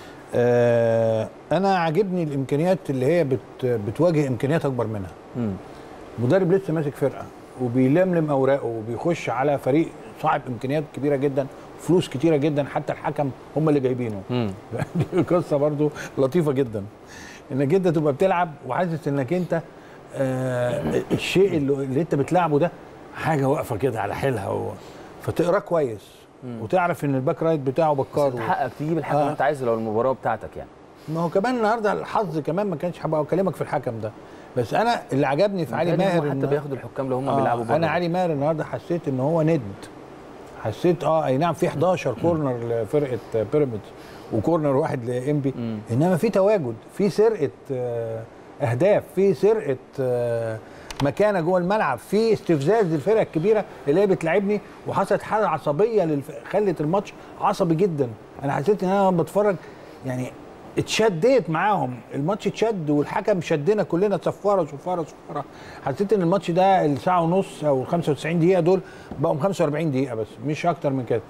S4: آه، انا عاجبني الامكانيات اللي هي بت بتواجه امكانيات اكبر منها
S1: مم.
S4: مدرب لسه ماسك فرقه وبيلملم اوراقه وبيخش على فريق صاحب امكانيات كبيره جدا فلوس كتيره جدا حتى الحكم هم اللي جايبينه
S1: مم.
S4: دي قصه برضو لطيفه جدا انك انت تبقى بتلعب وحاسس انك انت آه الشيء اللي, اللي انت بتلعبه ده حاجه واقفه كده على حيلها و... فتقراه كويس وتعرف ان الباك رايت بتاعه بكار و...
S1: تحقق تجيب الحاجه
S4: آه.
S1: اللي انت عايزها لو المباراه بتاعتك يعني
S4: ما هو كمان النهارده الحظ كمان ما كانش هبقى اكلمك في الحكم ده بس انا اللي عجبني في علي
S1: متهيألي
S4: ماهر
S1: هو حتى
S4: إن-
S1: بياخد الحكام لو هم
S4: آه،
S1: بيلعبوا بره
S4: انا علي ماهر النهارده حسيت ان هو ند حسيت اه اي نعم في 11 كورنر لفرقه بيراميدز وكورنر واحد لانبي
S1: مم.
S4: انما في تواجد في سرقه آه، اهداف في سرقه آه، مكانه جوه الملعب في استفزاز للفرقه الكبيره اللي هي بتلعبني وحصلت حاله عصبيه للف... خلت الماتش عصبي جدا انا حسيت ان انا بتفرج يعني اتشديت معاهم الماتش اتشد والحكم شدنا كلنا صفاره صفاره صفاره حسيت ان الماتش ده الساعه ونص او 95 دقيقه دول بقوا 45 دقيقه بس مش اكتر من كده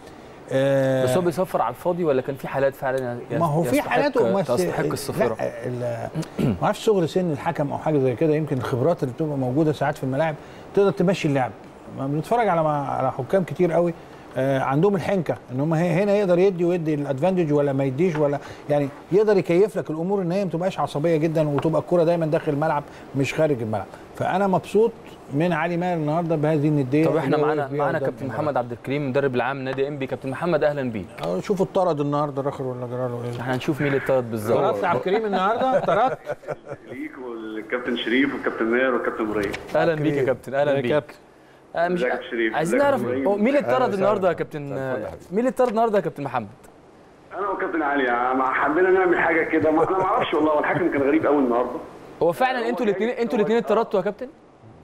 S4: آه،
S1: بس هو بيصفر على الفاضي ولا كان في حالات فعلا يس-
S4: ما هو في
S1: يستحق-
S4: حالات ومس-
S1: تستحق الصفاره
S4: لا ال- ما اعرفش صغر سن الحكم او حاجه زي كده يمكن الخبرات اللي بتبقى موجوده ساعات في الملاعب تقدر تمشي اللعب ما بنتفرج على على حكام كتير قوي آه، عندهم الحنكه ان هم هي- هنا يقدر يدي ويدي الادفانتج ولا ما يديش ولا يعني يقدر يكيف لك الامور ان هي ما تبقاش عصبيه جدا وتبقى الكره دايما داخل الملعب مش خارج الملعب فانا مبسوط من علي ماهر النهارده بهذه النديه
S1: طب احنا
S4: اللي هو
S1: معانا
S4: واقف بيها
S1: معانا
S4: قدام
S1: كابتن
S4: الملعب.
S1: محمد عبد الكريم مدرب العام نادي انبي كابتن محمد اهلا بيك
S4: اه شوفوا اتطرد النهارده الاخر ولا جراله ايه
S1: احنا هنشوف مين اللي اتطرد بالظبط
S4: طردت عبد الكريم النهارده طردت
S6: ليك والكابتن شريف والكابتن ماهر والكابتن ابراهيم
S1: اهلا بيك يا كابتن اهلا
S4: يا
S1: بيك
S4: كابتن.
S1: آه، مش
S6: ازيك يا شريف؟
S1: عايزين
S6: ازيك يا
S1: نعرف
S6: إبراهيم؟
S1: هو مين اللي اتطرد
S2: أهلا
S1: النهارده يا
S2: وسهلا.
S1: كابتن
S2: مساء الفل يا حبيبي.
S1: مين اللي اتطرد النهارده يا كابتن محمد
S6: انا وكابتن علي ما حبينا نعمل حاجه كده ما انا ما اعرفش والله والحكم كان غريب قوي النهارده
S1: هو فعلا انتوا الاثنين انتوا الاثنين اتطردتوا يا كابتن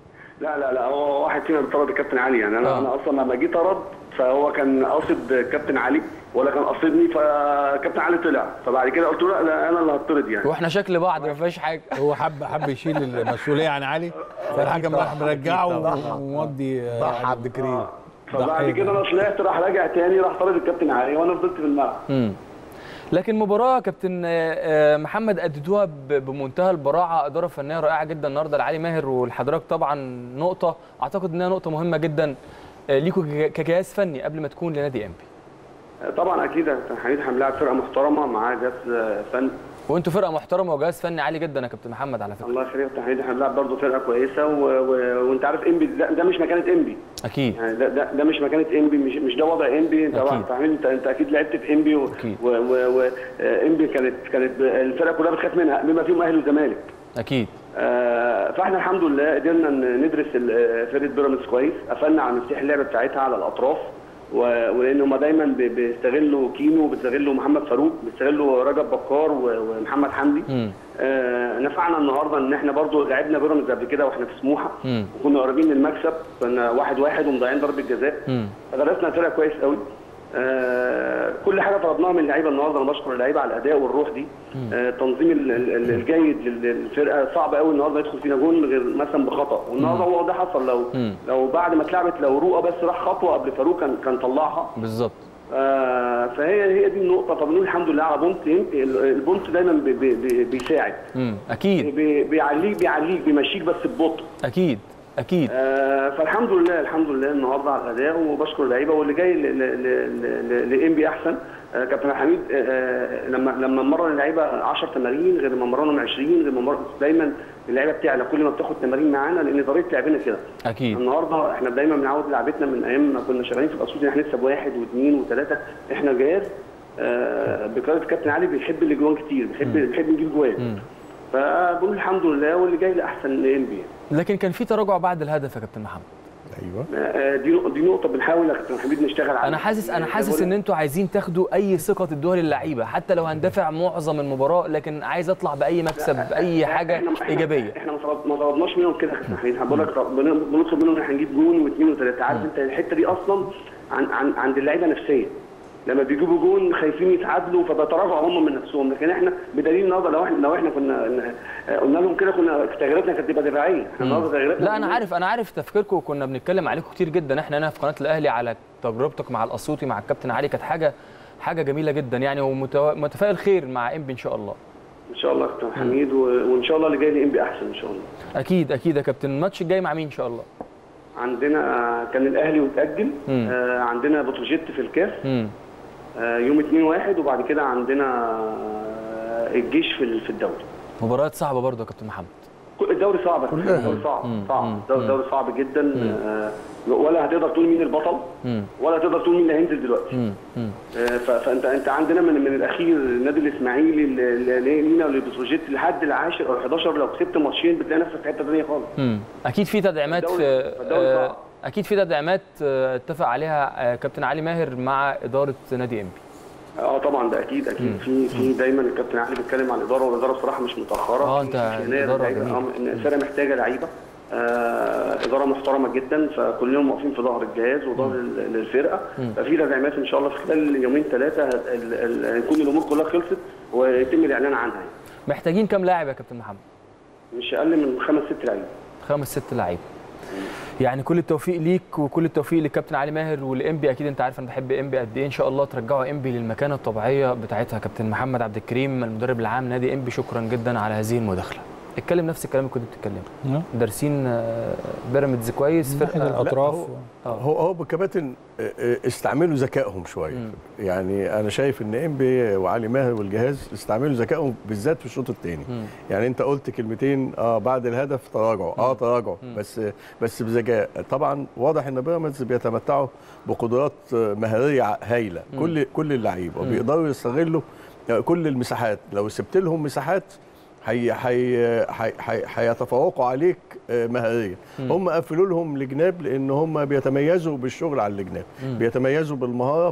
S6: لا لا لا هو واحد فينا اللي طرد الكابتن علي يعني انا
S1: آه.
S6: انا اصلا لما جيت طرد فهو كان قاصد كابتن علي ولا كان قاصدني فكابتن علي طلع فبعد كده قلت له لا لا انا اللي هطرد يعني
S1: واحنا شكل بعض ما فيهاش حاجه
S4: هو حب حب يشيل المسؤوليه عن علي فالحكم راح مرجعه ومودي آه،
S3: ضحى عبد الكريم
S6: فبعد
S4: ضحية.
S6: كده انا طلعت راح راجع تاني راح طرد الكابتن علي وانا فضلت في الملعب
S1: مم. لكن مباراة كابتن آه، آه، محمد أديتوها ب- بمنتهى البراعة إدارة فنية رائعة جدا النهاردة لعلي ماهر والحضرتك طبعا نقطة أعتقد إنها نقطة مهمة جدا آه، ليكوا كج- كجهاز فني قبل ما تكون لنادي إنبي
S6: طبعا اكيد كابتن حميد هنلاعب فرقه محترمه معاه جهاز فن
S1: وأنتوا فرقة محترمة وجهاز فني عالي جدا يا كابتن محمد على فكرة
S6: الله يخليك يا كابتن حميد احنا بنلعب برضه فرقه كويسه و... و... وانت عارف انبي ده, ده مش مكانه انبي
S1: أكيد
S6: يعني ده ده, ده مش مكانه انبي مش مش ده وضع انبي انت
S1: أكيد.
S6: واحد حميد انت انت اكيد لعبت في انبي و...
S1: أكيد.
S6: و... و... و... آه، انبي كانت كانت الفرقه كلها بتخاف منها بما فيهم اهلي والزمالك
S1: أكيد
S6: آه، فاحنا الحمد لله قدرنا ن- ندرس ال- آه، فرقه بيراميدز كويس قفلنا على مفتاح اللعبه بتاعتها على الاطراف و- ولان هم دايما ب- بيستغلوا كينو وبيستغلوا محمد فاروق بيستغلوا رجب بكار و- ومحمد حمدي
S1: مم.
S6: آه، نفعنا النهارده ان احنا برضو لعبنا بيراميدز قبل كده واحنا في سموحه
S1: مم.
S6: وكنا قريبين من المكسب كنا واحد واحد ومضيعين ضربه جزاء
S1: مم.
S6: فدرسنا الفرقه كويس قوي آه، كل حاجه فرضناها من اللعيبه النهارده انا بشكر اللعيبه على الاداء والروح دي آه، التنظيم ال- ال- ال- الجيد لل- للفرقه صعب قوي النهارده يدخل فينا جون غير مثلا بخطا والنهارده هو ده حصل لو لو بعد ما اتلعبت لو روقه بس راح خطوه قبل فاروق كان كان طلعها
S1: بالظبط
S6: آه، فهي هي دي النقطه فبنقول الحمد لله على بونت يمكن ال- البونت دايما بي بي بي بيساعد
S1: امم اكيد
S6: بي- بيعليك بيعليك بيمشيك بس ببطء
S1: اكيد اكيد
S6: آه، فالحمد لله الحمد لله النهارده على الاداء وبشكر اللعيبه واللي جاي لام بي احسن آه، كابتن حميد آه، آه، لما لما مرن اللعيبه 10 تمارين غير ما مرنهم 20 غير ما مرن دايما اللعيبه بتعلى كل ما بتاخد تمارين معانا لان طريقه لعبنا كده
S1: اكيد
S6: النهارده احنا دايما بنعود لعبتنا من ايام ما كنا شغالين في الاسيوط ان احنا نكسب واحد واثنين وثلاثه احنا جاهز آه، بقياده الكابتن علي بيحب الاجوان كتير بيحب بيحب نجيب جوان فبقول الحمد لله واللي جاي لاحسن ام بي
S1: لكن كان في تراجع بعد الهدف يا كابتن محمد
S2: ايوه
S6: آه، دي نق- دي نقطه بنحاول يا كابتن حميد نشتغل عليها
S1: انا حاسس انا
S6: زي
S1: حاسس
S6: بقول
S1: ان انتوا عايزين تاخدوا اي ثقه تدوها للعيبه حتى لو هندفع معظم المباراه لكن عايز اطلع باي مكسب باي حاجه
S6: إحنا- إحنا-
S1: ايجابيه
S6: احنا ما طلب- ما طلبناش منهم كده يا كابتن حميد بقول لك طب- بن- بنطلب منهم ان احنا نجيب جون واثنين وثلاثه عارف انت الحته دي اصلا عن عن عند اللعيبه نفسيا لما بيجيبوا جون خايفين يتعادلوا فبيتراجعوا هم من نفسهم لكن احنا بدليل النهارده لو احنا لو احنا كنا قلنا لهم كده كنا تغييراتنا كانت تبقى دفاعيه احنا النهارده تغييراتنا
S1: لا انا عارف انا عارف تفكيركم كنا بنتكلم عليكم كتير جدا احنا هنا في قناه الاهلي على تجربتك مع الاسيوطي مع الكابتن علي كانت حاجه حاجه جميله جدا يعني ومتفائل خير مع انبي ان شاء الله
S6: ان شاء الله يا كابتن حميد و- وان شاء الله اللي جاي لي انبي احسن ان شاء الله
S1: اكيد اكيد يا كابتن الماتش الجاي مع مين ان شاء الله
S6: عندنا كان الاهلي وتاجل
S1: مم.
S6: آه عندنا بتروجيت في الكاس
S1: امم
S6: آه يوم 2 1 وبعد كده عندنا آه الجيش في ال- في الدوري
S1: مباريات صعبه برضه يا كابتن محمد
S6: كل- الدوري صعب يا
S2: كلها.
S6: الدوري صعب
S1: مم.
S6: صعب
S1: مم.
S6: الدوري الدوري صعب جدا آه ولا هتقدر تقول مين البطل
S1: امم
S6: ولا هتقدر تقول مين اللي هينزل دلوقتي
S1: امم امم
S6: آه، ف- فانت انت عندنا من من الاخير النادي الاسماعيلي ل- ل- لينا ولبتروجيت لحد العاشر او 11 لو كسبت ماتشين بتلاقي نفسك في حته ثانيه خالص
S1: امم اكيد في تدعيمات
S6: الدوري-
S1: في
S6: الدوري
S1: آه،
S6: صعب.
S1: اكيد في تدعيمات آه، اتفق عليها آه، كابتن علي ماهر مع اداره نادي انبي
S6: اه طبعا ده اكيد اكيد في في دايما الكابتن علي بيتكلم عن الاداره والاداره بصراحه مش متاخره
S1: اه،
S6: في-
S1: انت
S6: في عناية
S1: الإدارة
S6: باللعيبة.
S1: جميلة.
S6: اه، إن الفرقه محتاجه لعيبه آه اداره محترمه جدا فكلهم واقفين في ظهر الجهاز وظهر ال- للفرقه ففي تدعيمات ان شاء الله في خلال يومين ثلاثه هت- ال- ال- هيكون الامور كلها خلصت ويتم الاعلان عنها يعني.
S1: محتاجين كام لاعب يا كابتن محمد
S6: مش اقل من خمس ست لعيبه
S1: خمس ست لعيبه يعني كل التوفيق ليك وكل التوفيق للكابتن علي ماهر والانبي اكيد انت عارف انا بحب انبي قد ايه ان شاء الله ترجعوا انبي للمكانه الطبيعيه بتاعتها كابتن محمد عبد الكريم المدرب العام نادي انبي شكرا جدا على هذه المداخله اتكلم نفس الكلام اللي كنت بتتكلمه
S4: نعم.
S1: دارسين آه، بيراميدز كويس
S4: من ناحيه
S1: فرقه
S4: الاطراف
S2: هو- هو هو بالكباتن آه، آه، استعملوا ذكائهم شويه يعني انا شايف ان انبي وعلي ماهر والجهاز استعملوا ذكائهم بالذات في الشوط الثاني يعني انت قلت كلمتين اه بعد الهدف تراجع اه تراجع بس بس بذكاء طبعا واضح ان بيراميدز بيتمتعوا بقدرات آه، مهاريه هايله كل كل اللعيبه وبيقدروا يستغلوا آه، كل المساحات لو سبت لهم مساحات هي هي هي- هي- هيتفوقوا عليك آه، مهاريا هم قفلوا لهم لجناب لان هم بيتميزوا بالشغل على اللجناب بيتميزوا بالمهاره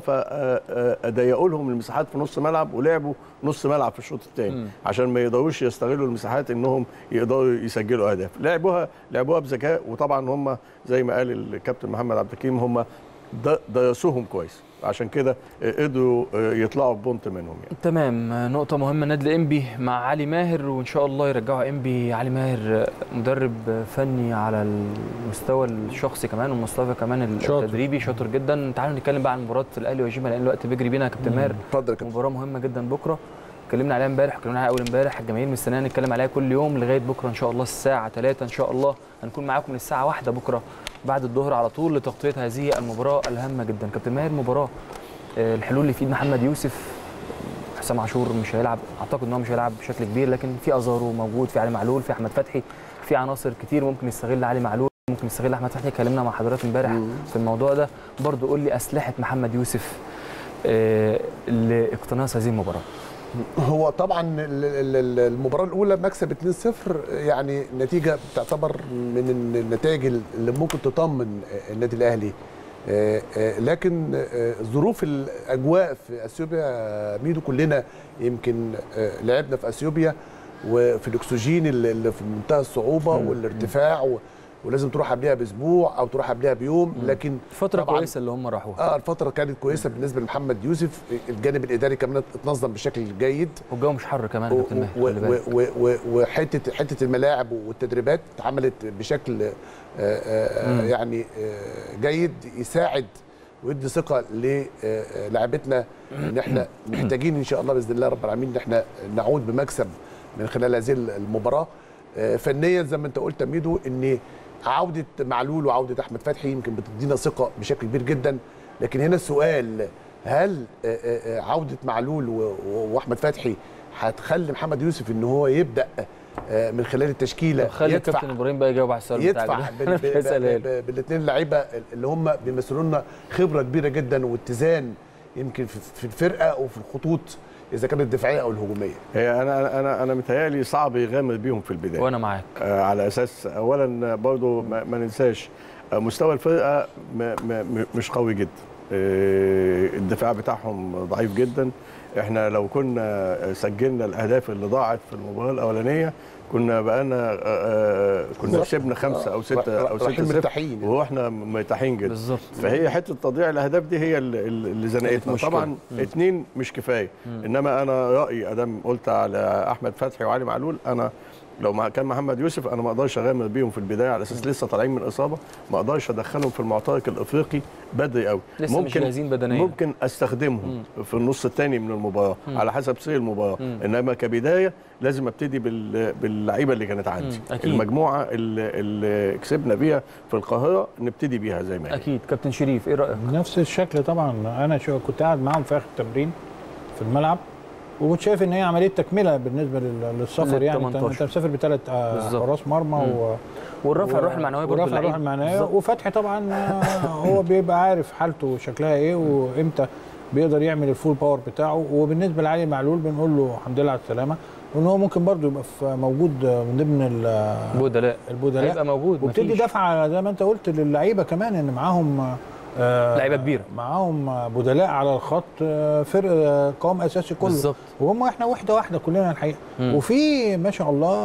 S2: فضيقوا لهم المساحات في نص ملعب ولعبوا نص ملعب في الشوط الثاني عشان ما يقدروش يستغلوا المساحات انهم يقدروا يسجلوا اهداف لعبوها لعبوها بذكاء وطبعا هم زي ما قال الكابتن محمد عبد الحكيم هم د- درسوهم كويس عشان كده آه، قدروا آه، يطلعوا ببونت منهم يعني
S1: تمام نقطة مهمة نادي الانبي مع علي ماهر وان شاء الله يرجعوا انبي علي ماهر مدرب فني على المستوى الشخصي كمان والمستوى كمان
S4: شاطر.
S1: التدريبي شاطر جدا تعالوا نتكلم بقى عن مباراة الاهلي وجيما لان الوقت بيجري بينا يا كابتن ماهر
S3: اتفضل يا كابتن
S1: مباراة مهمة جدا بكرة اتكلمنا عليها امبارح اتكلمنا عليها اول امبارح الجماهير مستنيه نتكلم عليها كل يوم لغايه بكره ان شاء الله الساعه 3 ان شاء الله هنكون معاكم من الساعه 1 بكره بعد الظهر على طول لتغطيه هذه المباراه الهامه جدا كابتن ماهر مباراه آه، الحلول اللي في ايد محمد يوسف حسام عاشور مش هيلعب اعتقد ان هو مش هيلعب بشكل كبير لكن في ازارو موجود في علي معلول في احمد فتحي في عناصر كتير ممكن يستغل علي معلول ممكن يستغل احمد فتحي اتكلمنا مع حضرتك امبارح في الموضوع ده برضو قول لي اسلحه محمد يوسف آه، لاقتناص هذه المباراه
S3: هو طبعا ال- ال- ال- المباراه الاولى مكسب 2-0 يعني نتيجه تعتبر من النتائج اللي ممكن تطمن النادي الاهلي آه، آه، لكن آه، ظروف الاجواء في اثيوبيا آه، ميدو كلنا يمكن آه، لعبنا في اثيوبيا وفي الاكسجين اللي اللي في منتهى الصعوبه والارتفاع و- ولازم تروح قبلها باسبوع او تروح قبلها بيوم لكن
S1: فتره
S3: طبعاً
S1: كويسه اللي هم راحوها
S3: اه الفتره كانت كويسه بالنسبه لمحمد يوسف الجانب الاداري كمان اتنظم بشكل جيد
S1: والجو مش حر كمان يا
S3: و-
S1: كابتن ماهر
S3: و-
S1: خلي بالك.
S3: و- و- وحته حته الملاعب والتدريبات اتعملت بشكل آه، آه،
S1: مم.
S3: يعني آه، جيد يساعد ويدي ثقه للاعبتنا ان احنا محتاجين ان شاء الله باذن الله رب العالمين ان احنا نعود بمكسب من خلال هذه المباراه آه، فنيا زي ما انت قلت يا ميدو ان عوده معلول وعوده احمد فتحي يمكن بتدينا ثقه بشكل كبير جدا لكن هنا السؤال هل آه، آه، آه، عوده معلول و- و- واحمد فتحي هتخلي محمد يوسف ان هو يبدا آه، من خلال التشكيله
S1: طب خلي
S3: يدفع
S1: الكابتن ابراهيم بقى يجاوب على السؤال
S3: يدفع
S1: بتاعك ده. انا مش هسألها له.
S3: بالاثنين لعيبه اللي هم بيمثلوا لنا خبره كبيره جدا واتزان يمكن في في الفرقه وفي الخطوط اذا كانت الدفاعيه او الهجوميه
S2: هي انا انا انا متهيألي صعب يغامر بيهم في البدايه
S1: وانا معاك
S2: آه، على اساس اولا برضو ما, ما ننساش آه، مستوى الفرقه ما ما م- مش قوي جدا آه، الدفاع بتاعهم ضعيف جدا احنا لو كنا سجلنا الاهداف اللي ضاعت في المباراه الاولانيه كنا بقالنا آه، آه، كنا
S3: بالظبط.
S2: كسبنا خمسه او سته او
S3: رايحين
S2: سته صفر
S3: مرتاحين
S2: وهو احنا مرتاحين جدا
S1: بالظبط
S2: فهي حته تضييع الاهداف دي هي اللي, اللي زنقتنا
S1: مشكلة.
S2: طبعا
S1: مم.
S2: اتنين مش كفايه
S1: مم.
S2: انما انا رايي ادام قلت على احمد فتحي وعلي معلول انا لو ما كان محمد يوسف انا ما اقدرش اغامر بيهم في البدايه على اساس لسه طالعين من اصابه ما اقدرش ادخلهم في المعترك الافريقي بدري قوي
S1: لسه مش جاهزين بدنيا
S2: ممكن استخدمهم في النص الثاني من المباراه
S1: مم.
S2: على حسب سير المباراه
S1: مم.
S2: انما كبدايه لازم ابتدي بال- باللعيبه اللي كانت عندي
S1: مم. أكيد.
S2: المجموعه اللي, اللي كسبنا بيها في القاهره نبتدي بيها زي ما هي
S1: اكيد كابتن شريف ايه رايك
S4: نفس الشكل طبعا انا شو كنت قاعد معاهم في اخر التمرين في الملعب وكنت شايف ان هي عمليه تكمله بالنسبه لل- للسفر
S1: لل
S4: يعني انت
S1: 18.
S4: انت مسافر بثلاث
S1: بالظبط.
S4: حراس مرمى
S1: مم.
S4: و
S1: والرفع
S4: و-
S1: الروح المعنويه برضه
S4: ورفع الروح
S1: اللعيب.
S4: المعنويه
S1: بالظبط.
S4: وفتحي طبعا آه، هو بيبقى عارف حالته شكلها ايه وامتى بيقدر يعمل الفول باور بتاعه وبالنسبه لعلي معلول بنقول له الحمد لله على السلامه وان هو ممكن برضه يبقى في موجود من ضمن ال-
S1: بدلاء
S4: البدلاء
S1: هيبقى موجود
S4: وبتدي
S1: مفيش.
S4: دفعه زي ما انت قلت للعيبه كمان ان معاهم آه،
S1: لعيبة كبيرة.
S4: معاهم بدلاء على الخط آه، فرق آه، قوام اساسي كله
S1: بالظبط
S4: وهم احنا وحده واحده كلنا الحقيقه
S1: مم.
S4: وفي ما شاء الله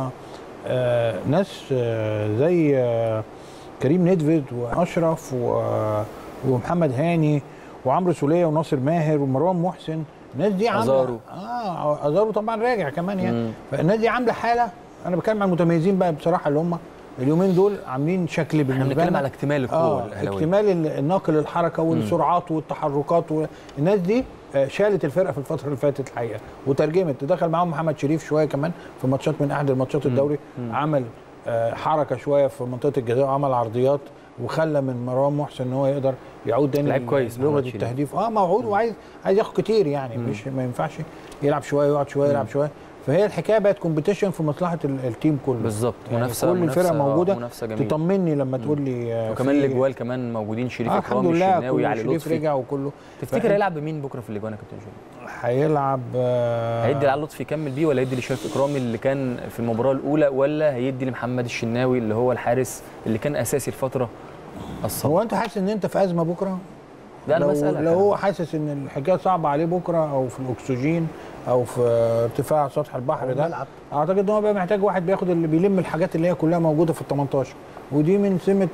S4: آه، ناس آه، زي آه، كريم ندفد واشرف و- ومحمد هاني وعمرو سوليه وناصر ماهر ومروان محسن الناس دي عامله
S1: أزارو.
S4: اه ازارو طبعا راجع كمان يعني
S1: مم.
S4: فالناس دي عامله حاله انا بتكلم عن المتميزين بقى بصراحه اللي هم اليومين دول عاملين شكل
S1: احنا
S4: بالنسبه
S1: بنتكلم
S4: لنا
S1: على اكتمال القوه
S4: اه
S1: الاهلاويه
S4: اكتمال ال- الناقل الحركه والسرعات والتحركات والناس دي آه، شالت الفرقه في الفتره اللي فاتت الحقيقه وترجمت دخل معاهم محمد شريف شويه كمان في ماتشات من احد الماتشات الدوري عمل آه، حركه شويه في منطقه الجزاء وعمل عرضيات وخلى من مروان محسن ان هو يقدر يعود تاني
S1: لعيب كويس
S4: لغه
S1: محمد شريف.
S4: التهديف اه موعود وعايز عايز ياخد كتير يعني مش ما ينفعش يلعب شويه يقعد شويه يلعب شويه فهي الحكايه بقت كومبيتيشن في مصلحه ال- التيم كله
S1: بالظبط
S4: يعني
S1: منافسه
S4: كل الفرق
S1: منافسة-
S4: موجوده
S1: منافسه جميله
S4: تطمني لما تقول لي آه،
S1: وكمان
S4: في-
S1: الاجوال كمان موجودين شريف
S4: آه الحمد
S1: اكرامي
S4: لله
S1: الشناوي
S4: كله
S1: علي
S4: شريف
S1: لطفي
S4: رجع وكله
S1: تفتكر
S4: فإحنا-
S1: هيلعب بمين بكره في الاجوان يا كابتن شريف؟
S4: هيلعب آه،
S1: هيدي لعلي لطفي يكمل بيه ولا يدي لشريف اكرامي اللي كان في المباراه الاولى ولا هيدي لمحمد الشناوي اللي هو الحارس اللي كان اساسي الفتره السابقه
S4: هو انت حاسس ان انت في ازمه بكره؟
S1: ده انا
S4: لو,
S1: بسالك
S4: لو هو حاسس ان الحكايه صعبه عليه بكره او في الاكسجين او في ارتفاع سطح البحر ده
S3: الملعب.
S4: اعتقد ان هو بقى محتاج واحد بياخد اللي بيلم الحاجات اللي هي كلها موجوده في ال 18 ودي من سمه